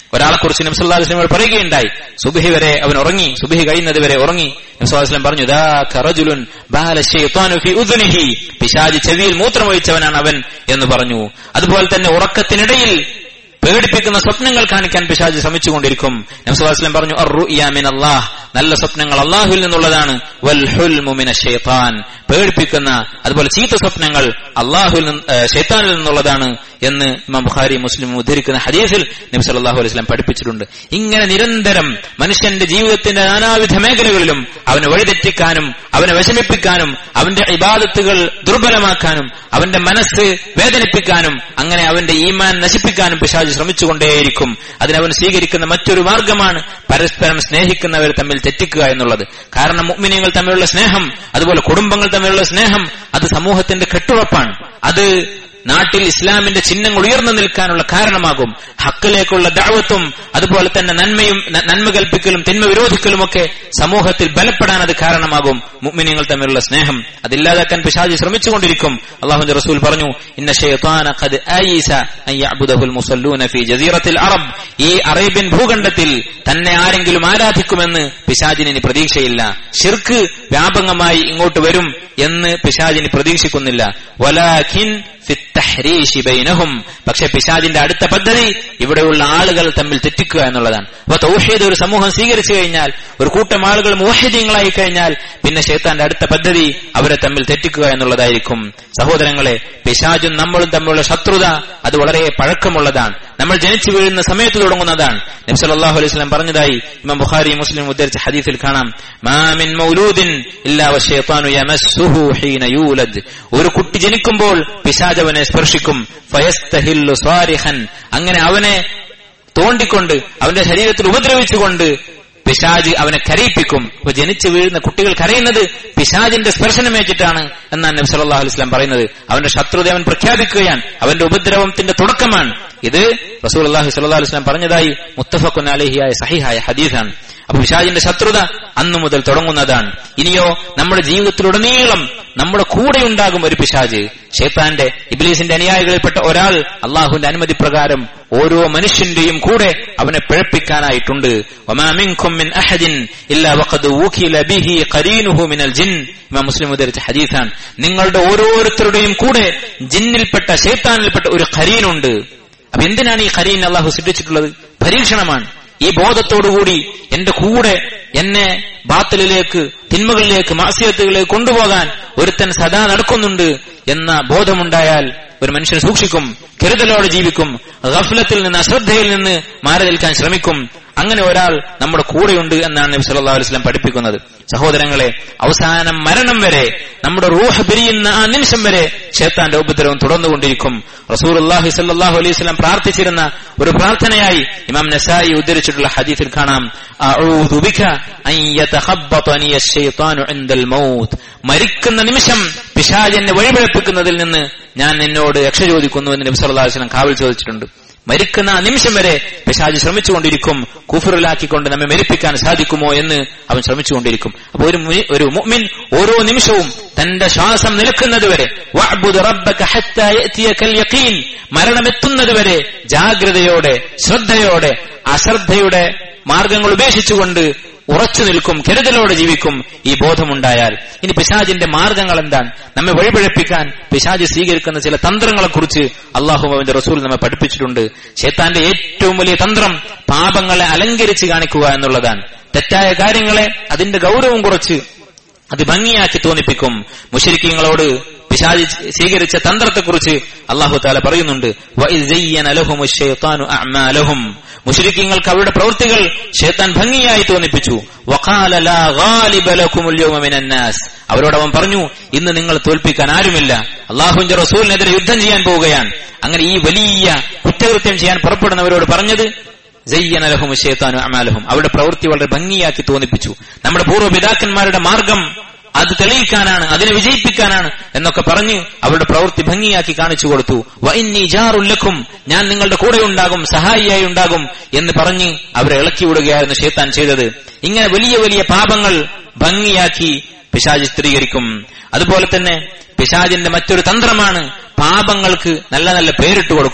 ഒരാളെ കുറിച്ച് നബ്സുല്ലാസ്ലം പറയുകയുണ്ടായി സുബിഹി വരെ അവൻ ഉറങ്ങി സുബിഹി കഴിയുന്നത് വരെ ഉറങ്ങി നബ്സുല്ലാസ്ലം പറഞ്ഞു "ദാ കറജുലുൻ ബാല ശൈത്വാനു ഫി ഉദ്നിഹി." പിശാച് ചെവിയിൽ മൂത്രമൊഴിച്ചവനാണ് അവൻ എന്ന് പറഞ്ഞു അതുപോലെ തന്നെ ഉറക്കത്തിനിടയിൽ പേടിപ്പിക്കുന്ന സ്വപ്നങ്ങൾ കാണിക്കാൻ പിശാജ് ശ്രമിച്ചുകൊണ്ടിരിക്കും നബ്സുല്ലാസ്ലം പറഞ്ഞു "അർറുഇയ മിൻ അല്ലാഹ് നല്ല സ്വപ്നങ്ങൾ അള്ളാഹുവിൽ നിന്നുള്ളതാണ് വൽ ഹുൽമു മിന ശൈത്താൻ പേടിപ്പിക്കുന്ന അതുപോലെ ചീത്ത സ്വപ്നങ്ങൾ അള്ളാഹുവിൽ നിന്ന് ഏഹ് ശൈത്താനിൽ നിന്നുള്ളതാണ് എന്ന് ഇമാം ബുഖാരി മുസ്ലിം ഉദ്ധരിക്കുന്ന ഹദീസിൽ നബി സല്ലല്ലാഹു അലൈഹി വസല്ലം പഠിപ്പിച്ചിട്ടുണ്ട് ഇങ്ങനെ നിരന്തരം മനുഷ്യന്റെ ജീവിതത്തിന്റെ നാനാവിധ മേഖലകളിലും അവനെ വഴിതെറ്റിക്കാനും അവനെ വിഷമിപ്പിക്കാനും അവന്റെ ഇബാദത്തുകൾ ദുർബലമാക്കാനും അവന്റെ മനസ്സ് വേദനിപ്പിക്കാനും അങ്ങനെ അവന്റെ ഈമാൻ നശിപ്പിക്കാനും പിശാജ് ശ്രമിച്ചുകൊണ്ടേയിരിക്കും അതിനവൻ സ്വീകരിക്കുന്ന മറ്റൊരു മാർഗമാണ് പരസ്പരം സ്നേഹിക്കുന്നവർ തമ്മിൽ തെറ്റിക്കുക എന്നുള്ളത് കാരണം മുഗ്മിനിയങ്ങൾ തമ്മിലുള്ള സ്നേഹം അതുപോലെ കുടുംബങ്ങൾ തമ്മിലുള്ള സ്നേഹം അത് സമൂഹത്തിന്റെ കെട്ടുറപ്പാണ് അത് നാട്ടിൽ ഇസ്ലാമിന്റെ ചിഹ്നങ്ങൾ ഉയർന്നു നിൽക്കാനുള്ള കാരണമാകും ഹക്കിലേക്കുള്ള ദാവത്വം അതുപോലെ തന്നെ നന്മയും ന- നന്മ കൽപ്പിക്കലും തിന്മ വിരോധിക്കലുമൊക്കെ സമൂഹത്തിൽ ബലപ്പെടാൻ അത് കാരണമാകും മുഅ്മിനീങ്ങൾ തമ്മിലുള്ള സ്നേഹം അതില്ലാതാക്കാൻ പിശാചി ശ്രമിച്ചുകൊണ്ടിരിക്കും അള്ളാഹുന്റെ റസൂൽ പറഞ്ഞു ഇന്ന ഷൈത്താന ഖദ് ആയിസ അൻ യഅ്ബുദഹുൽ മുസല്ലൂന ഫീ ജസീറത്തിൽ അറബ് ഈ അറേബ്യൻ ഭൂഖണ്ഡത്തിൽ തന്നെ ആരെങ്കിലും ആരാധിക്കുമെന്ന് പിശാചിന് ഇനി പ്രതീക്ഷയില്ല ഷിർക്ക് വ്യാപകമായി ഇങ്ങോട്ട് വരും എന്ന് പിശാചിന് പ്രതീക്ഷിക്കുന്നില്ല വലാഖിൻ ഫിത്തഹ്രീശി ബൈനഹും പക്ഷെ പിശാജിന്റെ അടുത്ത പദ്ധതി ഇവിടെയുള്ള ആളുകൾ തമ്മിൽ തെറ്റിക്കുക എന്നുള്ളതാണ് അപ്പൊ തൗഹീദ് ഒരു സമൂഹം സ്വീകരിച്ചു കഴിഞ്ഞാൽ ഒരു കൂട്ടം ആളുകൾ മോഹിദ്യങ്ങളായി കഴിഞ്ഞാൽ പിന്നെ ഷെയ്ത്താന്റെ അടുത്ത പദ്ധതി അവരെ തമ്മിൽ തെറ്റിക്കുക എന്നുള്ളതായിരിക്കും സഹോദരങ്ങളെ പിശാജും നമ്മളും തമ്മിലുള്ള ശത്രുത അത് വളരെ പഴക്കമുള്ളതാണ് നമ്മൾ ജനിച്ചു വീഴുന്ന സമയത്ത് തുടങ്ങുന്നതാണ് നബ്സല്ലാഹു അലൈഹി സ്വലം പറഞ്ഞതായി ഇമാം ബുഖാരി മുസ്ലിം ഉദ്ധരിച്ച ഹദീസിൽ കാണാം മാമിൻ മൗലൂദിൻ ഇല്ലാ വശൈത്താനു യമസ്സുഹു ഹീന യൂലദ് ഒരു കുട്ടി ജനിക്കുമ്പോൾ പിശാജ് അവനെ സ്പർശിക്കും ഫയസ്തഹില്ലു സ്വാരിഹൻ അങ്ങനെ അവനെ തോണ്ടിക്കൊണ്ട് അവന്റെ ശരീരത്തിൽ ഉപദ്രവിച്ചുകൊണ്ട് പിശാജ് അവനെ കരയിപ്പിക്കും അപ്പൊ ജനിച്ചു വീഴുന്ന കുട്ടികൾ കരയുന്നത് പിശാജിന്റെ സ്പർശനമേറ്റിട്ടാണ് എന്നാണ് നബി സല്ലല്ലാഹു അലൈഹി വസല്ലം പറയുന്നത് അവന്റെ ശത്രുത അവൻ പ്രഖ്യാപിക്കുകയാണ് അവന്റെ ഉപദ്രവത്തിന്റെ തുടക്കമാണ് ഇത് റസൂൽ അള്ളാഹു സല്ലല്ലാഹു അലൈഹി വസല്ലം പറഞ്ഞതായി മുത്തഫഖുൻ അലഹിയായ സഹിഹായ ഹദീസാണ് അപ്പൊ പിശാജിന്റെ ശത്രുത അന്നു മുതൽ തുടങ്ങുന്നതാണ് ഇനിയോ നമ്മുടെ ജീവിതത്തിലുടനീളം നമ്മുടെ കൂടെ ഉണ്ടാകും ഒരു പിശാജ് ഷേത്താന്റെ ഇബ്ലീസിന്റെ അനുയായികളിൽപ്പെട്ട ഒരാൾ അള്ളാഹുവിന്റെ അനുമതി പ്രകാരം ഓരോ മനുഷ്യന്റെയും കൂടെ അവനെ പിഴപ്പിക്കാനായിട്ടുണ്ട് വമാ മിൻകും മിൻ അഹദിൻ ഇല്ലാ വഖദ് ഊഖില ബിഹി ഖരീനുഹു മിനൽ ജിൻ ഇമാം മുസ്ലിം ഉദ്ധരിച്ച ഹദീസാണ് നിങ്ങളുടെ ഓരോരുത്തരുടെയും കൂടെ ജിന്നിൽപ്പെട്ട ഷേത്താനിൽപ്പെട്ട ഒരു ഖരീനുണ്ട് അപ്പൊ എന്തിനാണ് ഈ ഖരീൻ അള്ളാഹു സൃഷ്ടിച്ചിട്ടുള്ളത് പരീക്ഷണമാണ് ഈ ബോധത്തോടുകൂടി എന്റെ കൂടെ എന്നെ ബാത്തലിലേക്ക് തിന്മകളിലേക്ക് മാസിയത്തുകളിലേക്ക് കൊണ്ടുപോകാൻ ഒരുത്തൻ സദാ നടക്കുന്നുണ്ട് എന്ന ബോധമുണ്ടായാൽ ഒരു മനുഷ്യൻ സൂക്ഷിക്കും കരുതലോടെ ജീവിക്കും ഗഫലത്തിൽ നിന്ന് അശ്രദ്ധയിൽ നിന്ന് മാറി നിൽക്കാൻ ശ്രമിക്കും അങ്ങനെ ഒരാൾ നമ്മുടെ കൂടെയുണ്ട് എന്നാണ് നബി സല്ലല്ലാഹു അലൈഹി വസല്ലം പഠിപ്പിക്കുന്നത് സഹോദരങ്ങളെ അവസാനം മരണം വരെ നമ്മുടെ റൂഹ് പിരിയുന്ന ആ നിമിഷം വരെ ഷേത്താന്റെ ഉപദ്രവം തുടർന്നുകൊണ്ടിരിക്കും റസൂലുള്ളാഹി സല്ലല്ലാഹു അലൈഹി വസല്ലം പ്രാർത്ഥിച്ചിരുന്ന ഒരു പ്രാർത്ഥനയായി ഇമാം നസായി ഉദ്ധരിച്ചിട്ടുള്ള ഹദീസിൽ കാണാം അഊദു ബിക അൻ യതഖബ്ബതനി അശ്ശൈത്താനു ഇൻദൽ മൗത്ത് മരിക്കുന്ന നിമിഷം പിശാച് എന്നെ വഴിപിഴപ്പിക്കുന്നതിൽ നിന്ന് ഞാൻ നിന്നോട് രക്ഷ ചോദിക്കുന്നു എന്ന് നബി സല്ലല്ലാഹു അലൈഹി വസല്ലം കാവൽ ചോദിച്ചിട്ടുണ്ട് മരിക്കുന്ന ആ നിമിഷം വരെ പിശാജ് ശ്രമിച്ചുകൊണ്ടിരിക്കും കുഫറിലാക്കിക്കൊണ്ട് നമ്മെ മരിപ്പിക്കാൻ സാധിക്കുമോ എന്ന് അവൻ ശ്രമിച്ചുകൊണ്ടിരിക്കും അപ്പൊ ഒരു മു- ഒരു മുഅ്മിൻ ഓരോ നിമിഷവും തന്റെ ശ്വാസം നിൽക്കുന്നത് വരെ വഅ്ബുദ് റബ്ബക ഹത്താ യഅതിയകൽ യഖീൻ മരണമെത്തുന്നത് വരെ ജാഗ്രതയോടെ ശ്രദ്ധയോടെ അശ്രദ്ധയുടെ മാർഗങ്ങൾ ഉപേക്ഷിച്ചുകൊണ്ട് ഉറച്ചു നിൽക്കും കരുതലോടെ ജീവിക്കും ഈ ബോധമുണ്ടായാൽ ഇനി പിശാജിന്റെ മാർഗങ്ങൾ എന്താണ് നമ്മെ വഴിപിഴപ്പിക്കാൻ പിശാജ് സ്വീകരിക്കുന്ന ചില തന്ത്രങ്ങളെക്കുറിച്ച് അള്ളാഹു അവന്റെ റസൂൽ നമ്മെ പഠിപ്പിച്ചിട്ടുണ്ട് ഷേത്താന്റെ ഏറ്റവും വലിയ തന്ത്രം പാപങ്ങളെ അലങ്കരിച്ച് കാണിക്കുക എന്നുള്ളതാണ് തെറ്റായ കാര്യങ്ങളെ അതിന്റെ ഗൗരവം കുറച്ച് അത് ഭംഗിയാക്കി തോന്നിപ്പിക്കും മുഷരിക്കങ്ങളോട് പിശാജ് സ്വീകരിച്ച തന്ത്രത്തെക്കുറിച്ച് അള്ളാഹു താല പറയുന്നുണ്ട് "വഇദ് സയ്യന ലഹുമു الشَّيْطَانُ أَعْمَالَهُمْ മുഷരിക്കങ്ങൾക്ക് അവരുടെ പ്രവൃത്തികൾ ഷേത്താൻ ഭംഗിയായി തോന്നിപ്പിച്ചു വഖാല ലാ ഗാലിബ ലക്കും اليوم من الناس അവരോട് അവൻ പറഞ്ഞു ഇന്ന് നിങ്ങൾ തോൽപ്പിക്കാൻ ആരുമില്ല അള്ളാഹുവിന്റെ റസൂലിനെതിരെ യുദ്ധം ചെയ്യാൻ പോവുകയാണ് അങ്ങനെ ഈ വലിയ കുറ്റകൃത്യം ചെയ്യാൻ പുറപ്പെടുന്നവരോട് പറഞ്ഞത് ജയ്യന ലഹും ഷേത്താനു അമാലഹും അവരുടെ പ്രവൃത്തി വളരെ ഭംഗിയാക്കി തോന്നിപ്പിച്ചു നമ്മുടെ പൂർവ്വപിതാക്കന്മാരുടെ മാർഗം അത് തെളിയിക്കാനാണ് അതിനെ വിജയിപ്പിക്കാനാണ് എന്നൊക്കെ പറഞ്ഞ് അവരുടെ പ്രവൃത്തി ഭംഗിയാക്കി കാണിച്ചു കൊടുത്തു വൈന്നി ജാറുല്ലക്കും ഞാൻ നിങ്ങളുടെ കൂടെ ഉണ്ടാകും സഹായിയായി ഉണ്ടാകും എന്ന് പറഞ്ഞ് അവരെ ഇളക്കി വിടുകയായിരുന്നു ഷേത്താൻ ചെയ്തത് ഇങ്ങനെ വലിയ വലിയ പാപങ്ങൾ ഭംഗിയാക്കി പിശാജ് ചിത്രീകരിക്കും അതുപോലെ തന്നെ പിശാജിന്റെ മറ്റൊരു തന്ത്രമാണ് പാപങ്ങൾക്ക് നല്ല നല്ല പേരിട്ട് കൊടുക്കും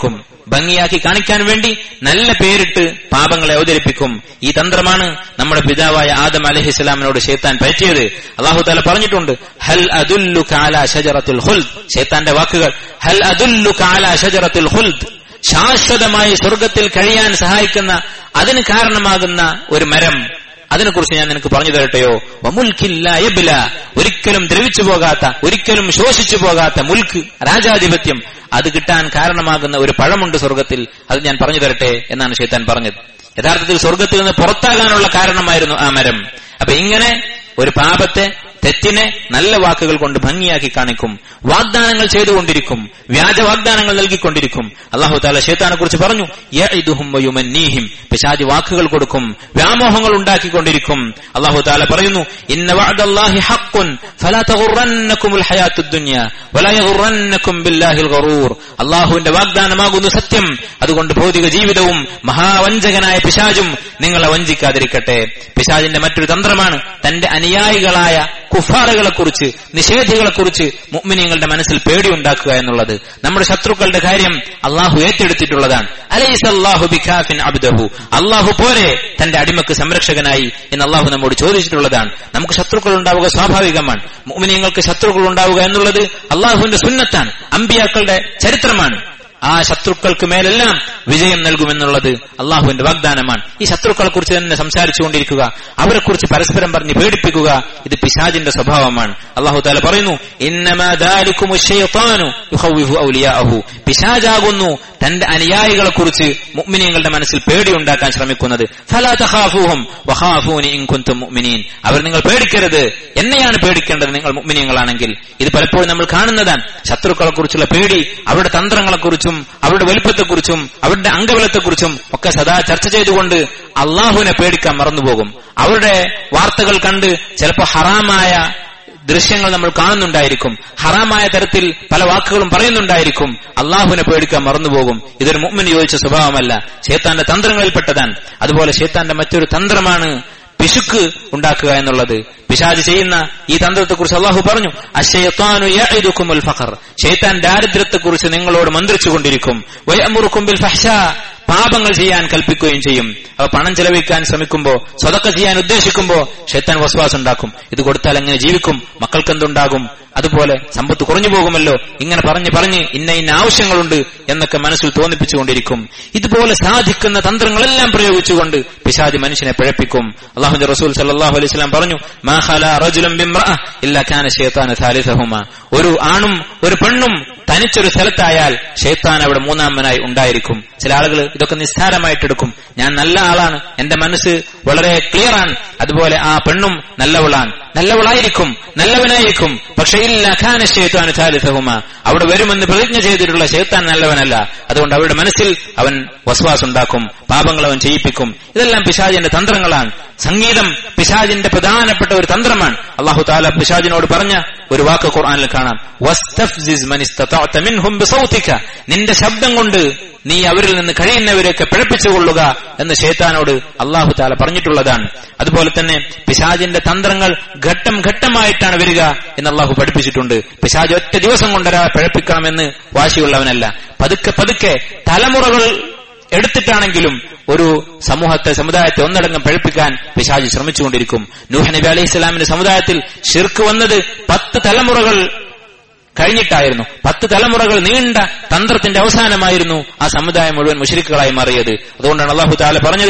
ഭംഗിയാക്കി കാണിക്കാൻ വേണ്ടി നല്ല പേരിട്ട് പാപങ്ങളെ അവതരിപ്പിക്കും ഈ തന്ത്രമാണ് നമ്മുടെ പിതാവായ ആദം അലഹിസ്ലാമിനോട് ഷെയ്ത്താൻ പറ്റിയത് അള്ളാഹു താല പറഞ്ഞിട്ടുണ്ട് ഹൽ അതുല്ലു കാല ഷജറത്തുൽ ഹുൽദ് ഷെയ്ത്താന്റെ വാക്കുകൾ ഹൽ അതുല്ലു കാല ഷജറത്തുൽ ഹുൽദ് ശാശ്വതമായി സ്വർഗത്തിൽ കഴിയാൻ സഹായിക്കുന്ന അതിന് കാരണമാകുന്ന ഒരു മരം അതിനെക്കുറിച്ച് ഞാൻ നിനക്ക് പറഞ്ഞു തരട്ടെയോ വമുൽക്കില്ല യബ്ല ഒരിക്കലും ദ്രവിച്ചു പോകാത്ത ഒരിക്കലും ശോഷിച്ചു പോകാത്ത മുൽക്ക് രാജാധിപത്യം അത് കിട്ടാൻ കാരണമാകുന്ന ഒരു പഴമുണ്ട് സ്വർഗത്തിൽ അത് ഞാൻ പറഞ്ഞു തരട്ടെ എന്നാണ് ഷെയ്ത്താൻ പറഞ്ഞത് യഥാർത്ഥത്തിൽ സ്വർഗത്തിൽ നിന്ന് പുറത്താകാനുള്ള കാരണമായിരുന്നു ആ മരം അപ്പൊ ഇങ്ങനെ ഒരു പാപത്തെ തെറ്റിനെ നല്ല വാക്കുകൾ കൊണ്ട് ഭംഗിയാക്കി കാണിക്കും വാഗ്ദാനങ്ങൾ ചെയ്തുകൊണ്ടിരിക്കും വ്യാജ വാഗ്ദാനങ്ങൾ നൽകിക്കൊണ്ടിരിക്കും അള്ളാഹു താല ഷേത്താനെ കുറിച്ച് പറഞ്ഞു യുമന്നീഹിം പിശാജി വാക്കുകൾ കൊടുക്കും വ്യാമോഹങ്ങൾ ഉണ്ടാക്കിക്കൊണ്ടിരിക്കും അള്ളാഹു താല പറയുന്നു ഇന്ന വഅദല്ലാഹി ഹഖ്ഖുൻ ഫലാ തഗുറന്നകുമുൽ ഹയാത്തുദ് ദുനിയ വലാ യഗുറന്നകും ബില്ലാഹിൽ ഗറൂർ അള്ളാഹുവിന്റെ വാഗ്ദാനമാകുന്നു സത്യം അതുകൊണ്ട് ഭൗതിക ജീവിതവും മഹാവഞ്ചകനായ പിശാജും നിങ്ങളെ വഞ്ചിക്കാതിരിക്കട്ടെ പിശാജിന്റെ മറ്റൊരു തന്ത്രമാണ് തന്റെ അനുയായികളായ കുഫാറുകളെ കുറിച്ച് നിഷേധികളെ കുറിച്ച് മുഅ്മിനീങ്ങളുടെ മനസ്സിൽ പേടിയുണ്ടാക്കുക എന്നുള്ളത് നമ്മുടെ ശത്രുക്കളുടെ കാര്യം അള്ളാഹു ഏറ്റെടുത്തിട്ടുള്ളതാണ് അലൈസ് അള്ളാഹു ബിഖാഫിൻ അബ്ദഹു അള്ളാഹു പോരെ തന്റെ അടിമക്ക് സംരക്ഷകനായി എന്ന് അള്ളാഹു നമ്മോട് ചോദിച്ചിട്ടുള്ളതാണ് നമുക്ക് ശത്രുക്കൾ ഉണ്ടാവുക സ്വാഭാവികമാണ് മുഅ്മിനീങ്ങൾക്ക് ശത്രുക്കൾ ഉണ്ടാവുക എന്നുള്ളത് അള്ളാഹുവിന്റെ സുന്നത്താണ് അമ്പിയാക്കളുടെ ചരിത്രമാണ് ആ ശത്രുക്കൾക്ക് മേലെല്ലാം വിജയം നൽകുമെന്നുള്ളത് അള്ളാഹുവിന്റെ വാഗ്ദാനമാണ് ഈ ശത്രുക്കളെ കുറിച്ച് തന്നെ സംസാരിച്ചുകൊണ്ടിരിക്കുക അവരെ കുറിച്ച് പരസ്പരം പറഞ്ഞ് പേടിപ്പിക്കുക ഇത് പിശാജിന്റെ സ്വഭാവമാണ് അള്ളാഹു താല പറയുന്നു പിശാജാകുന്നു തന്റെ അനുയായികളെ കുറിച്ച് മുഅ്മിനീങ്ങളുടെ മനസ്സിൽ പേടിയുണ്ടാക്കാൻ ശ്രമിക്കുന്നത് അവർ നിങ്ങൾ പേടിക്കരുത് എന്നെയാണ് പേടിക്കേണ്ടത് നിങ്ങൾ മുഅ്മിനീങ്ങളാണെങ്കിൽ ഇത് പലപ്പോഴും നമ്മൾ കാണുന്നതാണ് ശത്രുക്കളെ കുറിച്ചുള്ള പേടി അവരുടെ തന്ത്രങ്ങളെക്കുറിച്ചും അവരുടെ വലുപ്പത്തെക്കുറിച്ചും അവരുടെ അംഗബലത്തെക്കുറിച്ചും ഒക്കെ സദാ ചർച്ച ചെയ്തുകൊണ്ട് അള്ളാഹുവിനെ പേടിക്കാൻ മറന്നുപോകും അവരുടെ വാർത്തകൾ കണ്ട് ചിലപ്പോൾ ഹറാമായ ദൃശ്യങ്ങൾ നമ്മൾ കാണുന്നുണ്ടായിരിക്കും ഹറാമായ തരത്തിൽ പല വാക്കുകളും പറയുന്നുണ്ടായിരിക്കും അള്ളാഹുവിനെ പേടിക്കാൻ മറന്നുപോകും ഇതൊരു മുമ്മിന് യോജിച്ച സ്വഭാവമല്ല ഷേത്താന്റെ തന്ത്രങ്ങളിൽപ്പെട്ടതാണ് അതുപോലെ ഷേത്താന്റെ മറ്റൊരു തന്ത്രമാണ് പിശുക്ക് ഉണ്ടാക്കുക എന്നുള്ളത് പിശാജ് ചെയ്യുന്ന ഈ തന്ത്രത്തെക്കുറിച്ച് അള്ളാഹു പറഞ്ഞു അശയത്താനുൽ ഫഖർ ഷെയ്ത്താൻ ദാരിദ്ര്യത്തെക്കുറിച്ച് നിങ്ങളോട് മന്ത്രിച്ചുകൊണ്ടിരിക്കും വയമുറുക്കുമ്പിൽ ഫഹ്ഷ പാപങ്ങൾ ചെയ്യാൻ കൽപ്പിക്കുകയും ചെയ്യും അവ പണം ചെലവഴിക്കാൻ ശ്രമിക്കുമ്പോ സ്വതക്ക ചെയ്യാൻ ഉദ്ദേശിക്കുമ്പോ ഷെയ്ത്താൻ വസ്വാസം ഉണ്ടാക്കും ഇത് കൊടുത്താൽ എങ്ങനെ ജീവിക്കും മക്കൾക്ക് എന്തുണ്ടാകും അതുപോലെ സമ്പത്ത് കുറഞ്ഞു പോകുമല്ലോ ഇങ്ങനെ പറഞ്ഞ് പറഞ്ഞ് ഇന്ന ഇന്ന ആവശ്യങ്ങളുണ്ട് എന്നൊക്കെ മനസ്സിൽ തോന്നിപ്പിച്ചുകൊണ്ടിരിക്കും ഇതുപോലെ സാധിക്കുന്ന തന്ത്രങ്ങളെല്ലാം പ്രയോഗിച്ചുകൊണ്ട് പിശാജി മനുഷ്യനെ പിഴപ്പിക്കും അള്ളാഹു റസൂൽ സല്ലാഹു അലൈഹി സ്വലാം പറഞ്ഞു ഒരു ആണും ഒരു പെണ്ണും തനിച്ചൊരു സ്ഥലത്തായാൽ ഷെയ്ത്താൻ അവിടെ മൂന്നാമനായി ഉണ്ടായിരിക്കും ചില ആളുകൾ ഇതൊക്കെ നിസ്സാരമായിട്ടെടുക്കും ഞാൻ നല്ല ആളാണ് എന്റെ മനസ്സ് വളരെ ക്ലിയർ ആണ് അതുപോലെ ആ പെണ്ണും നല്ലവളാണ് നല്ലവളായിരിക്കും നല്ലവനായിരിക്കും പക്ഷെ ഇല്ല ഖാന ഷെയ്ത്താൻ ചാലിസഹുമ അവിടെ വരുമെന്ന് പ്രതിജ്ഞ ചെയ്തിട്ടുള്ള ഷെയ്ത്താൻ നല്ലവനല്ല അതുകൊണ്ട് അവരുടെ മനസ്സിൽ അവൻ വസ്വാസ് ഉണ്ടാക്കും പാപങ്ങൾ അവൻ ചെയ്യിപ്പിക്കും ഇതെല്ലാം പിശാജിന്റെ തന്ത്രങ്ങളാണ് സംഗീതം പിശാജിന്റെ പ്രധാനപ്പെട്ട ഒരു തന്ത്രമാണ് അള്ളാഹു താല പിശാജിനോട് പറഞ്ഞ ഒരു വാക്ക് ഖുർആനിൽ കാണാം നിന്റെ ശബ്ദം കൊണ്ട് നീ അവരിൽ നിന്ന് കഴിയുന്നവരെയൊക്കെ പിഴപ്പിച്ചുകൊള്ളുക എന്ന് ഷേത്താനോട് അള്ളാഹു താല പറഞ്ഞിട്ടുള്ളതാണ് അതുപോലെ തന്നെ പിശാജിന്റെ തന്ത്രങ്ങൾ ഘട്ടം ഘട്ടമായിട്ടാണ് വരിക എന്ന് അള്ളാഹു പഠിപ്പിച്ചിട്ടുണ്ട് പിശാജ് ഒറ്റ ദിവസം കൊണ്ടൊരാളെ പിഴപ്പിക്കണമെന്ന് വാശിയുള്ളവനല്ല പതുക്കെ പതുക്കെ തലമുറകൾ എടുത്തിട്ടാണെങ്കിലും ഒരു സമൂഹത്തെ സമുദായത്തെ ഒന്നടങ്കം പഴിപ്പിക്കാൻ പിശാജ് ശ്രമിച്ചുകൊണ്ടിരിക്കും നൂഹ് നബി അലൈഹി സ്വലാമിന്റെ സമുദായത്തിൽ ഷിർക്ക് വന്നത് പത്ത് തലമുറകൾ കഴിഞ്ഞിട്ടായിരുന്നു പത്ത് തലമുറകൾ നീണ്ട തന്ത്രത്തിന്റെ അവസാനമായിരുന്നു ആ സമുദായം മുഴുവൻ മുഷരിക്കുകളായി മാറിയത് അതുകൊണ്ടാണ് അള്ളാഹു താല പറഞ്ഞത്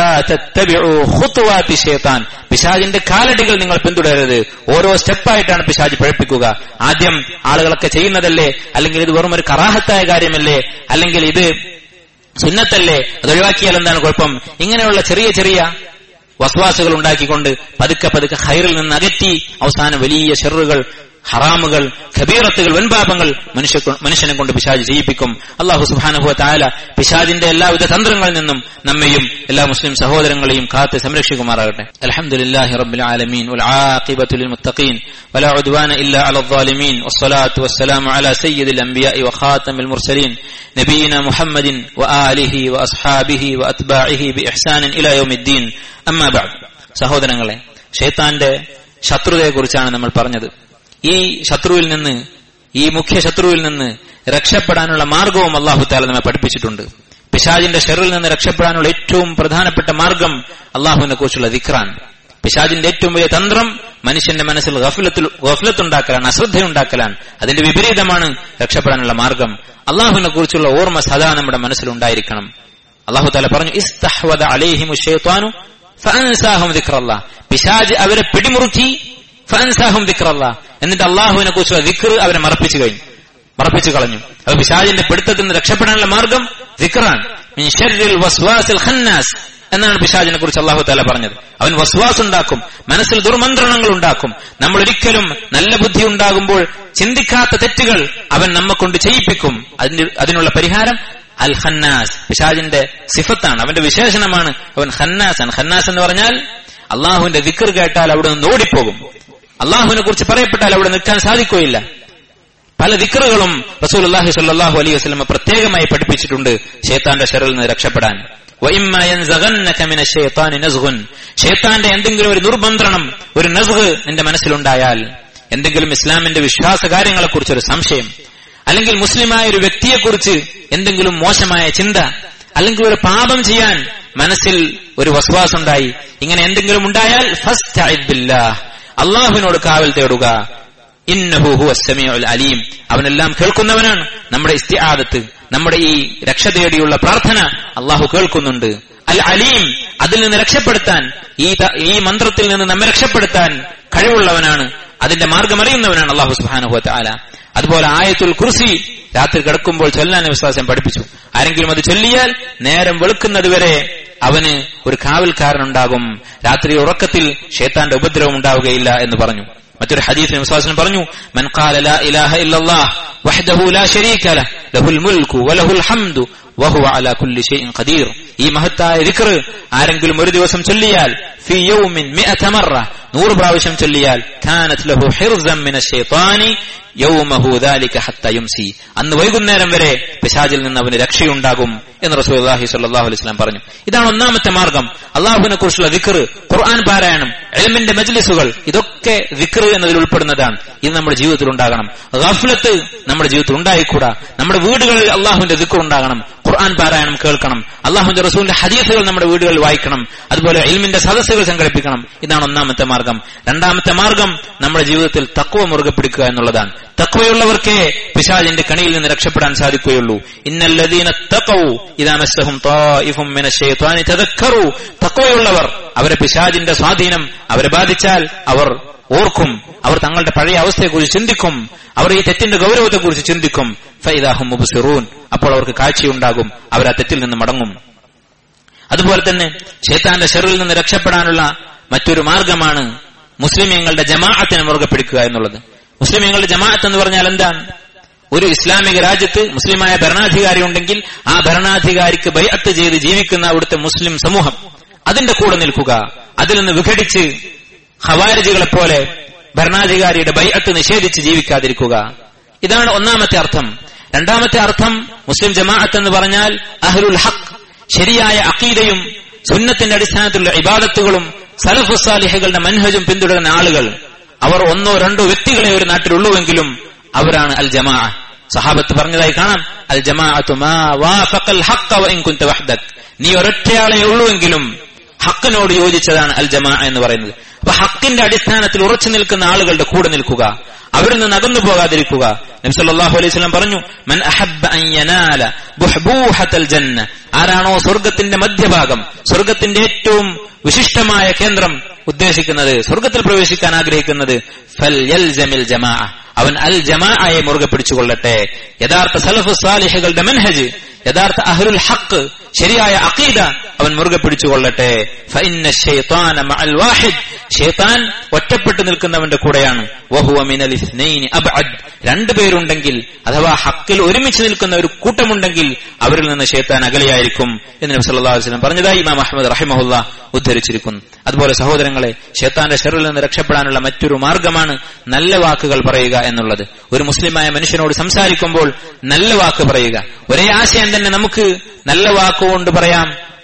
ഷേത്താൻ പിശാജിന്റെ കാലടികൾ നിങ്ങൾ പിന്തുടരരുത് ഓരോ സ്റ്റെപ്പായിട്ടാണ് പിശാജ് പഴപ്പിക്കുക ആദ്യം ആളുകളൊക്കെ ചെയ്യുന്നതല്ലേ അല്ലെങ്കിൽ ഇത് വെറും ഒരു കറാഹത്തായ കാര്യമല്ലേ അല്ലെങ്കിൽ ഇത് സുന്നത്തല്ലേ അത് ഒഴിവാക്കിയാൽ എന്താണ് കുഴപ്പം ഇങ്ങനെയുള്ള ചെറിയ ചെറിയ വസ്വാസുകൾ ഉണ്ടാക്കിക്കൊണ്ട് പതുക്കെ പതുക്കെ ഹൈറിൽ നിന്ന് അകറ്റി അവസാനം വലിയ ഷെറുകൾ ഹറാമുകൾ ഖബീറത്തുകൾ വൻപാപങ്ങൾ മനുഷ്യ മനുഷ്യനെ കൊണ്ട് പിശാജ് ചെയ്യിപ്പിക്കും അള്ളാഹു സുബാനുഭവ താല പിശാജിന്റെ എല്ലാവിധ തന്ത്രങ്ങളിൽ നിന്നും നമ്മയും എല്ലാ മുസ്ലിം സഹോദരങ്ങളെയും കാത്ത് സംരക്ഷിക്കുമാറാകട്ടെ അലഹമുല്ലാഹി റബ്ബിൽ ആലമീൻ والعاقبة للمتقين ولا عدوان إلا على الظالمين والصلاة والسلام على سيد الأنبياء وخاتم المرسلين نبينا محمد وآله وأصحابه وأتباعه بإحسان إلى يوم الدين أما بعد സഹോദരങ്ങളെ ഷെയ്ത്താന്റെ ശത്രുതയെക്കുറിച്ചാണ് നമ്മൾ പറഞ്ഞത് ഈ ശത്രുവിൽ നിന്ന് ഈ മുഖ്യ ശത്രുവിൽ നിന്ന് രക്ഷപ്പെടാനുള്ള മാർഗവും അള്ളാഹു താല നമ്മെ പഠിപ്പിച്ചിട്ടുണ്ട് പിശാജിന്റെ ഷെറിൽ നിന്ന് രക്ഷപ്പെടാനുള്ള ഏറ്റവും പ്രധാനപ്പെട്ട മാർഗം അള്ളാഹുവിനെ കുറിച്ചുള്ള ദിക്റാൻ പിശാജിന്റെ ഏറ്റവും വലിയ തന്ത്രം മനുഷ്യന്റെ മനസ്സിൽ ഗഫലത്തിൽ ഗഫലത്തുണ്ടാക്കലാണ് അശ്രദ്ധയുണ്ടാക്കലാണ് അതിന്റെ വിപരീതമാണ് രക്ഷപ്പെടാനുള്ള മാർഗം അള്ളാഹുവിനെ കുറിച്ചുള്ള ഓർമ്മ സദാ നമ്മുടെ മനസ്സിലുണ്ടായിരിക്കണം അള്ളാഹു താല പറഞ്ഞു ഇസ്തഹ്വദ അലൈഹിമു ഷൈത്വാനു ഫഅൻസാഹും ദിക്റല്ലാ പിശാജ് അവരെ പിടിമുറുക്കി ഫഅൻസാഹും ദിക്റല്ലാ എന്നിട്ട് അള്ളാഹുവിനെ കുറിച്ചുള്ള ദിക്ർ അവരെ മറപ്പിച്ചു കഴിഞ്ഞു മറപ്പിച്ചു കളഞ്ഞു അത് പിശാജിന്റെ പിടുത്തത്തിൽ നിന്ന് രക്ഷപ്പെടാനുള്ള മാർഗം ദിക്റാൻ മിൻ ശർരിൽ വസ്വാസിൽ ഖന്നാസ് എന്നാണ് പിശാജിനെ കുറിച്ച് അള്ളാഹു താല പറഞ്ഞത് അവൻ വസ്വാസ് ഉണ്ടാക്കും മനസ്സിൽ ദുർമന്ത്രണങ്ങൾ ഉണ്ടാക്കും നമ്മൾ ഒരിക്കലും നല്ല ബുദ്ധി ഉണ്ടാകുമ്പോൾ ചിന്തിക്കാത്ത തെറ്റുകൾ അവൻ നമ്മെ കൊണ്ട് ചെയ്യിപ്പിക്കും അതിന് അതിനുള്ള പരിഹാരം അൽ ഖന്നാസ് പിശാജിന്റെ സിഫത്താണ് അവന്റെ വിശേഷണമാണ് അവൻ ഖന്നാസ് ആണ് ഖന്നാസ് എന്ന് പറഞ്ഞാൽ അള്ളാഹുവിന്റെ ദിക്കർ കേട്ടാൽ അവിടെ നിന്ന് ഓടിപ്പോകും അള്ളാഹുവിനെ കുറിച്ച് പറയപ്പെട്ടാൽ അവിടെ നിൽക്കാൻ സാധിക്കുകയില്ല പല ദിക്കറുകളും റസൂൽ അള്ളാഹി സല്ലാഹു അലൈഹി വസ്ലമ പ്രത്യേകമായി പഠിപ്പിച്ചിട്ടുണ്ട് ഷേത്താന്റെ ഷെറിൽ നിന്ന് രക്ഷപ്പെടാൻ ഷേത്താന്റെ എന്തെങ്കിലും ഒരു ദുർബന്ത്രണം ഒരു നസ്ഹ് നിന്റെ മനസ്സിലുണ്ടായാൽ എന്തെങ്കിലും ഇസ്ലാമിന്റെ വിശ്വാസ കാര്യങ്ങളെക്കുറിച്ച് ഒരു സംശയം അല്ലെങ്കിൽ മുസ്ലിമായ ഒരു വ്യക്തിയെക്കുറിച്ച് എന്തെങ്കിലും മോശമായ ചിന്ത അല്ലെങ്കിൽ ഒരു പാപം ചെയ്യാൻ മനസ്സിൽ ഒരു വസ്വാസുണ്ടായി ഇങ്ങനെ എന്തെങ്കിലും ഉണ്ടായാൽ ഫസ്റ്റ് അള്ളാഹുവിനോട് കാവൽ തേടുക ഇന്നഹു ഹുവ സമീഉൽ അലീം അവനെല്ലാം കേൾക്കുന്നവനാണ് നമ്മുടെ ഇസ്തിആദത്ത് നമ്മുടെ ഈ രക്ഷ തേടിയുള്ള പ്രാർത്ഥന അള്ളാഹു കേൾക്കുന്നുണ്ട് അൽ അലീം അതിൽ നിന്ന് രക്ഷപ്പെടുത്താൻ ഈ ഈ മന്ത്രത്തിൽ നിന്ന് നമ്മെ രക്ഷപ്പെടുത്താൻ കഴിവുള്ളവനാണ് അതിന്റെ മാർഗം അറിയുന്നവനാണ് അള്ളാഹു സുബാനുഹു താല അതുപോലെ ആയത്തുൽ കുർസി രാത്രി കിടക്കുമ്പോൾ ചൊല്ലാൻ വിശ്വാസം പഠിപ്പിച്ചു ആരെങ്കിലും അത് ചൊല്ലിയാൽ നേരം വെളുക്കുന്നതുവരെ അവന് ഒരു കാവൽക്കാരനുണ്ടാകും രാത്രി ഉറക്കത്തിൽ ഷേത്താന്റെ ഉപദ്രവം ഉണ്ടാവുകയില്ല എന്ന് പറഞ്ഞു മറ്റൊരു ഹദീസിന് വിശ്വാസം പറഞ്ഞു മൻ ഖാല ലാ ഇലാഹ ഇല്ലല്ലാഹ് വഹ്ദഹു ലാ ശരീക ലഹ് ലഹുൽ മുൽക്കു വലഹുൽ ഹംദു വഹുവ അലാ കുല്ലി ഷൈഇൻ ഖദീർ ഈ മഹത്തായ ദിക്ർ ആരെങ്കിലും ഒരു ദിവസം ചൊല്ലിയാൽ ഫി യൗമിൻ മിഅത മറ നൂറ് പ്രാവശ്യം ചൊല്ലിയാൽ കാനത് ലഹു ഹിർസൻ മിന ശൈത്താനി യൗമഹു ദാലിക ഹത്ത യുംസി അന്ന് വൈകുന്നേരം വരെ പിശാചിൽ നിന്ന് അവന് രക്ഷയുണ്ടാകും എന്ന് റസൂലുള്ളാഹി സ്വല്ലല്ലാഹു അലൈഹി വസല്ലം പറഞ്ഞു ഇതാണ് ഒന്നാമത്തെ മാർഗം അള്ളാഹുവിനെ കുറിച്ചുള്ള ദിക്ർ ഖുർആൻ പാരായണം എൽമിന്റെ മജ്ലിസുകൾ ഇതൊക്കെ ദിക്ർ എന്നതിൽ ഉൾപ്പെടുന്നതാണ് ഇത് നമ്മുടെ ജീവിതത്തിൽ ഉണ്ടാകണം ഗഫ്ലത്ത് നമ്മുടെ ജീവിതത്തിൽ ഉണ്ടായിക്കൂടാ നമ്മുടെ വീടുകളിൽ അള്ളാഹുവിന്റെ ദിക്ർ ഉണ്ടാകണം ഖുർആൻ പാരായണം കേൾക്കണം അള്ളാഹുന്റെ റസൂലിന്റെ ഹദീസുകൾ നമ്മുടെ വീടുകളിൽ വായിക്കണം അതുപോലെ എൽമിന്റെ സദസ്സുകൾ സംഘടിപ്പിക്കണം ഇതാണ് ഒന്നാമത്തെ മാർഗം രണ്ടാമത്തെ മാർഗം നമ്മുടെ ജീവിതത്തിൽ തക്വ മുറുകെ പിടിക്കുക എന്നുള്ളതാണ് തക്വയുള്ളവർക്കേ പിശാജിന്റെ കണിയിൽ നിന്ന് രക്ഷപ്പെടാൻ സാധിക്കുകയുള്ളൂ ഇന്നല്ലദീന തഖൗ ഇദാ മസ്സഹും ത്വായിഫും മിന ശൈത്വാനി തദക്കറു തക്വയുള്ളവർ അവരെ പിശാജിന്റെ സ്വാധീനം അവരെ ബാധിച്ചാൽ അവർ ഓർക്കും അവർ തങ്ങളുടെ പഴയ അവസ്ഥയെക്കുറിച്ച് ചിന്തിക്കും അവർ ഈ തെറ്റിന്റെ ഗൗരവത്തെക്കുറിച്ച് ചിന്തിക്കും ഫൈദാഹും മുബ്സിറൂൻ അപ്പോൾ അവർക്ക് കാഴ്ചയുണ്ടാകും അവർ ആ തെറ്റിൽ നിന്ന് മടങ്ങും അതുപോലെ തന്നെ ഷേത്താന്റെ ഷെറിൽ നിന്ന് രക്ഷപ്പെടാനുള്ള മറ്റൊരു മാർഗമാണ് മുസ്ലിമീങ്ങളുടെ ജമാഅത്തിനെ മുറുകെ പിടിക്കുക എന്നുള്ളത് മുസ്ലിമീങ്ങളുടെ ജമാഅത്ത് എന്ന് പറഞ്ഞാൽ എന്താണ് ഒരു ഇസ്ലാമിക രാജ്യത്ത് മുസ്ലിമായ ഭരണാധികാരി ഉണ്ടെങ്കിൽ ആ ഭരണാധികാരിക്ക് ബൈഅത്ത് ചെയ്ത് ജീവിക്കുന്ന അവിടുത്തെ മുസ്ലിം സമൂഹം അതിന്റെ കൂടെ നിൽക്കുക അതിൽ നിന്ന് വിഘടിച്ച് ഹവാരിജികളെ പോലെ ഭരണാധികാരിയുടെ ബൈഅത്ത് നിഷേധിച്ച് ജീവിക്കാതിരിക്കുക ഇതാണ് ഒന്നാമത്തെ അർത്ഥം രണ്ടാമത്തെ അർത്ഥം മുസ്ലിം ജമാഅത്ത് എന്ന് പറഞ്ഞാൽ അഹ്ലുൽ ഹഖ് ശരിയായ അക്കീദയും സുന്നത്തിന്റെ അടിസ്ഥാനത്തിലുള്ള ഇബാദത്തുകളും സലഫുസാലിഹകളുടെ മൻഹജും പിന്തുടരുന്ന ആളുകൾ അവർ ഒന്നോ രണ്ടോ വ്യക്തികളെ ഒരു നാട്ടിലുള്ളൂവെങ്കിലും അവരാണ് അൽ ജമാ സഹാബത്ത് പറഞ്ഞതായി കാണാം അൽ ജമാഅത്തു മാ വാഫഖൽ ഹഖ്ഖ വഇൻ കുൻത വഹ്ദക് നീ ഒരൊറ്റയാളെ ഉള്ളുവെങ്കിലും ഹക്കിനോട് യോജിച്ചതാണ് അൽ ജമാ എന്ന് പറയുന്നത് അപ്പൊ ഹക്കിന്റെ അടിസ്ഥാനത്തിൽ ഉറച്ചു നിൽക്കുന്ന ആളുകളുടെ കൂടെ നിൽക്കുക അവരിൽ നിന്ന് അകന്നു പോകാതിരിക്കുക നബ്സല്ലാഹു അലൈഹി സ്വലം പറഞ്ഞു മൻ അഹബ്ബ അൻ യനാല ബുഹ്ബൂഹത്തൽ ജന്ന ആരാണോ സ്വർഗത്തിന്റെ മധ്യഭാഗം സ്വർഗത്തിന്റെ ഏറ്റവും വിശിഷ്ടമായ കേന്ദ്രം ഉദ്ദേശിക്കുന്നത് സ്വർഗത്തിൽ പ്രവേശിക്കാൻ ആഗ്രഹിക്കുന്നത് ഫൽ യൽജമിൽ ജമാ അവൻ അൽ ജമാഅയെ മുറുകെ പിടിച്ചുകൊള്ളട്ടെ യഥാർത്ഥ സലഫു സാലിഹകളുടെ മെൻഹജ് യഥാർത്ഥ അഹ്ലുൽ ഹക്ക് ശരിയായ അഖീദ അവൻ മുറുകെ പിടിച്ചുകൊള്ളട്ടെ ഫഇന്ന ശൈത്താന മഅൽ വാഹിദ് ഷെയ്ത്താൻ ഒറ്റപ്പെട്ടു നിൽക്കുന്നവന്റെ കൂടെയാണ് വഹുവ മിനൽ ഇസ്നൈനി അബ്അദ് രണ്ടു പേരുണ്ടെങ്കിൽ അഥവാ ഹക്കിൽ ഒരുമിച്ച് നിൽക്കുന്ന ഒരു കൂട്ടമുണ്ടെങ്കിൽ അവരിൽ നിന്ന് ഷെയ്ത്താൻ അകലെയായിരിക്കും എന്ന് നബി സല്ലല്ലാഹു അലൈഹി വസല്ലം പറഞ്ഞതായി ഇമാം അഹ്മദ് റഹിമഹുല്ല ഉദ്ധരിച്ചിരിക്കുന്നു അതുപോലെ സഹോദരങ്ങളെ ഷെയ്ത്താന്റെ ഷെറിൽ നിന്ന് രക്ഷപ്പെടാനുള്ള മറ്റൊരു മാർഗമാണ് നല്ല വാക്കുകൾ പറയുക എന്നുള്ളത് ഒരു മുസ്ലിമായ മനുഷ്യനോട് സംസാരിക്കുമ്പോൾ നല്ല വാക്ക് പറയുക ഒരേ ആശയം തന്നെ നമുക്ക് നല്ല വാക്കുകൊണ്ട് പറയാം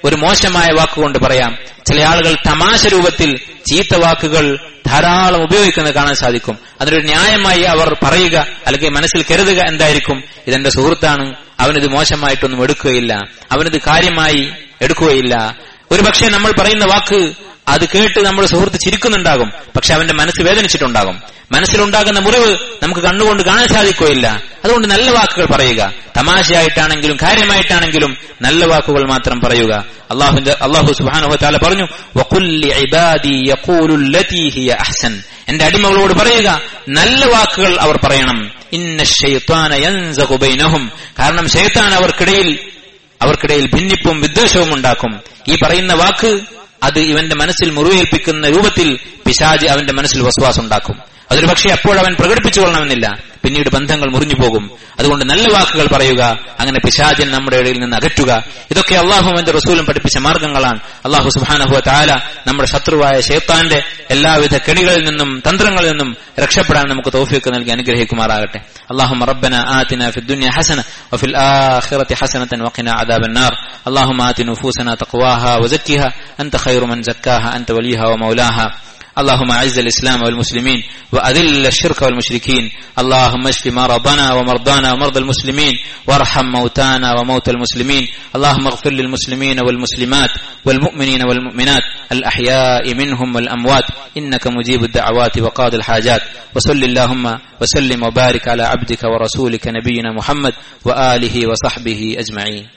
ഒരു മോശമായ വാക്കുകൊണ്ട് പറയാം ചില ആളുകൾ തമാശ രൂപത്തിൽ ചീത്ത വാക്കുകൾ ധാരാളം ഉപയോഗിക്കുന്നത് കാണാൻ സാധിക്കും അതിനൊരു ന്യായമായി അവർ പറയുക അല്ലെങ്കിൽ മനസ്സിൽ കരുതുക എന്തായിരിക്കും ഇതെന്റെ സുഹൃത്താണ് അവനിത് മോശമായിട്ടൊന്നും എടുക്കുകയില്ല അവനിത് കാര്യമായി എടുക്കുകയില്ല ഒരുപക്ഷെ നമ്മൾ പറയുന്ന വാക്ക് അത് കേട്ട് നമ്മുടെ സുഹൃത്ത് ചിരിക്കുന്നുണ്ടാകും പക്ഷെ അവന്റെ മനസ്സ് വേദനിച്ചിട്ടുണ്ടാകും മനസ്സിലുണ്ടാകുന്ന മുറിവ് നമുക്ക് കണ്ണുകൊണ്ട് കാണാൻ സാധിക്കുകയില്ല അതുകൊണ്ട് നല്ല വാക്കുകൾ പറയുക തമാശയായിട്ടാണെങ്കിലും കാര്യമായിട്ടാണെങ്കിലും നല്ല വാക്കുകൾ മാത്രം പറയുക അള്ളാഹുന്റെ അള്ളാഹു സുബാനുഹ താല പറഞ്ഞു "വഖുല്ലി ഇബാദി യഖൂലു ല്ലതീ ഹിയ അഹ്സൻ എന്റെ അടിമകളോട് പറയുക നല്ല വാക്കുകൾ അവർ പറയണം ഇന്ന ശൈത്താന യൻസഖു ബൈനഹും കാരണം ശൈത്താൻ അവർക്കിടയിൽ അവർക്കിടയിൽ ഭിന്നിപ്പും വിദ്വേഷവും ഉണ്ടാക്കും ഈ പറയുന്ന വാക്ക് അത് ഇവന്റെ മനസ്സിൽ മുറിവേൽപ്പിക്കുന്ന രൂപത്തിൽ പിശാജ് അവന്റെ മനസ്സിൽ വസ്വാസം ഉണ്ടാക്കും അതൊരു പക്ഷേ അപ്പോഴവൻ പ്രകടിപ്പിച്ചു കൊള്ളണമെന്നില്ല പിന്നീട് ബന്ധങ്ങൾ മുറിഞ്ഞു പോകും അതുകൊണ്ട് നല്ല വാക്കുകൾ പറയുക അങ്ങനെ പിശാചൻ നമ്മുടെ ഇടയിൽ നിന്ന് അകറ്റുക ഇതൊക്കെ അള്ളാഹുവിന്റെ റസൂലും പഠിപ്പിച്ച മാർഗങ്ങളാണ് അള്ളാഹു സുബാനഹു താല നമ്മുടെ ശത്രുവായ ഷേത്താന്റെ എല്ലാവിധ കെണികളിൽ നിന്നും തന്ത്രങ്ങളിൽ നിന്നും രക്ഷപ്പെടാൻ നമുക്ക് തോഫിക്ക് നൽകി അനുഗ്രഹിക്കുമാറാകട്ടെ اللهم ربنا آتنا في الدنيا حسنة وفي الآخرة حسنة وقنا عذاب النار اللهم آت نفوسنا تقواها وزكها أنت خير من زكاها أنت وليها ومولاها اللهم اعز الاسلام والمسلمين واذل الشرك والمشركين اللهم اشف مرضنا ومرضانا ومرضى المسلمين وارحم موتانا وموتى المسلمين اللهم اغفر للمسلمين والمسلمات والمؤمنين والمؤمنات الاحياء منهم والاموات انك مجيب الدعوات وقاضي الحاجات وصل اللهم وسلم وبارك على عبدك ورسولك نبينا محمد واله وصحبه اجمعين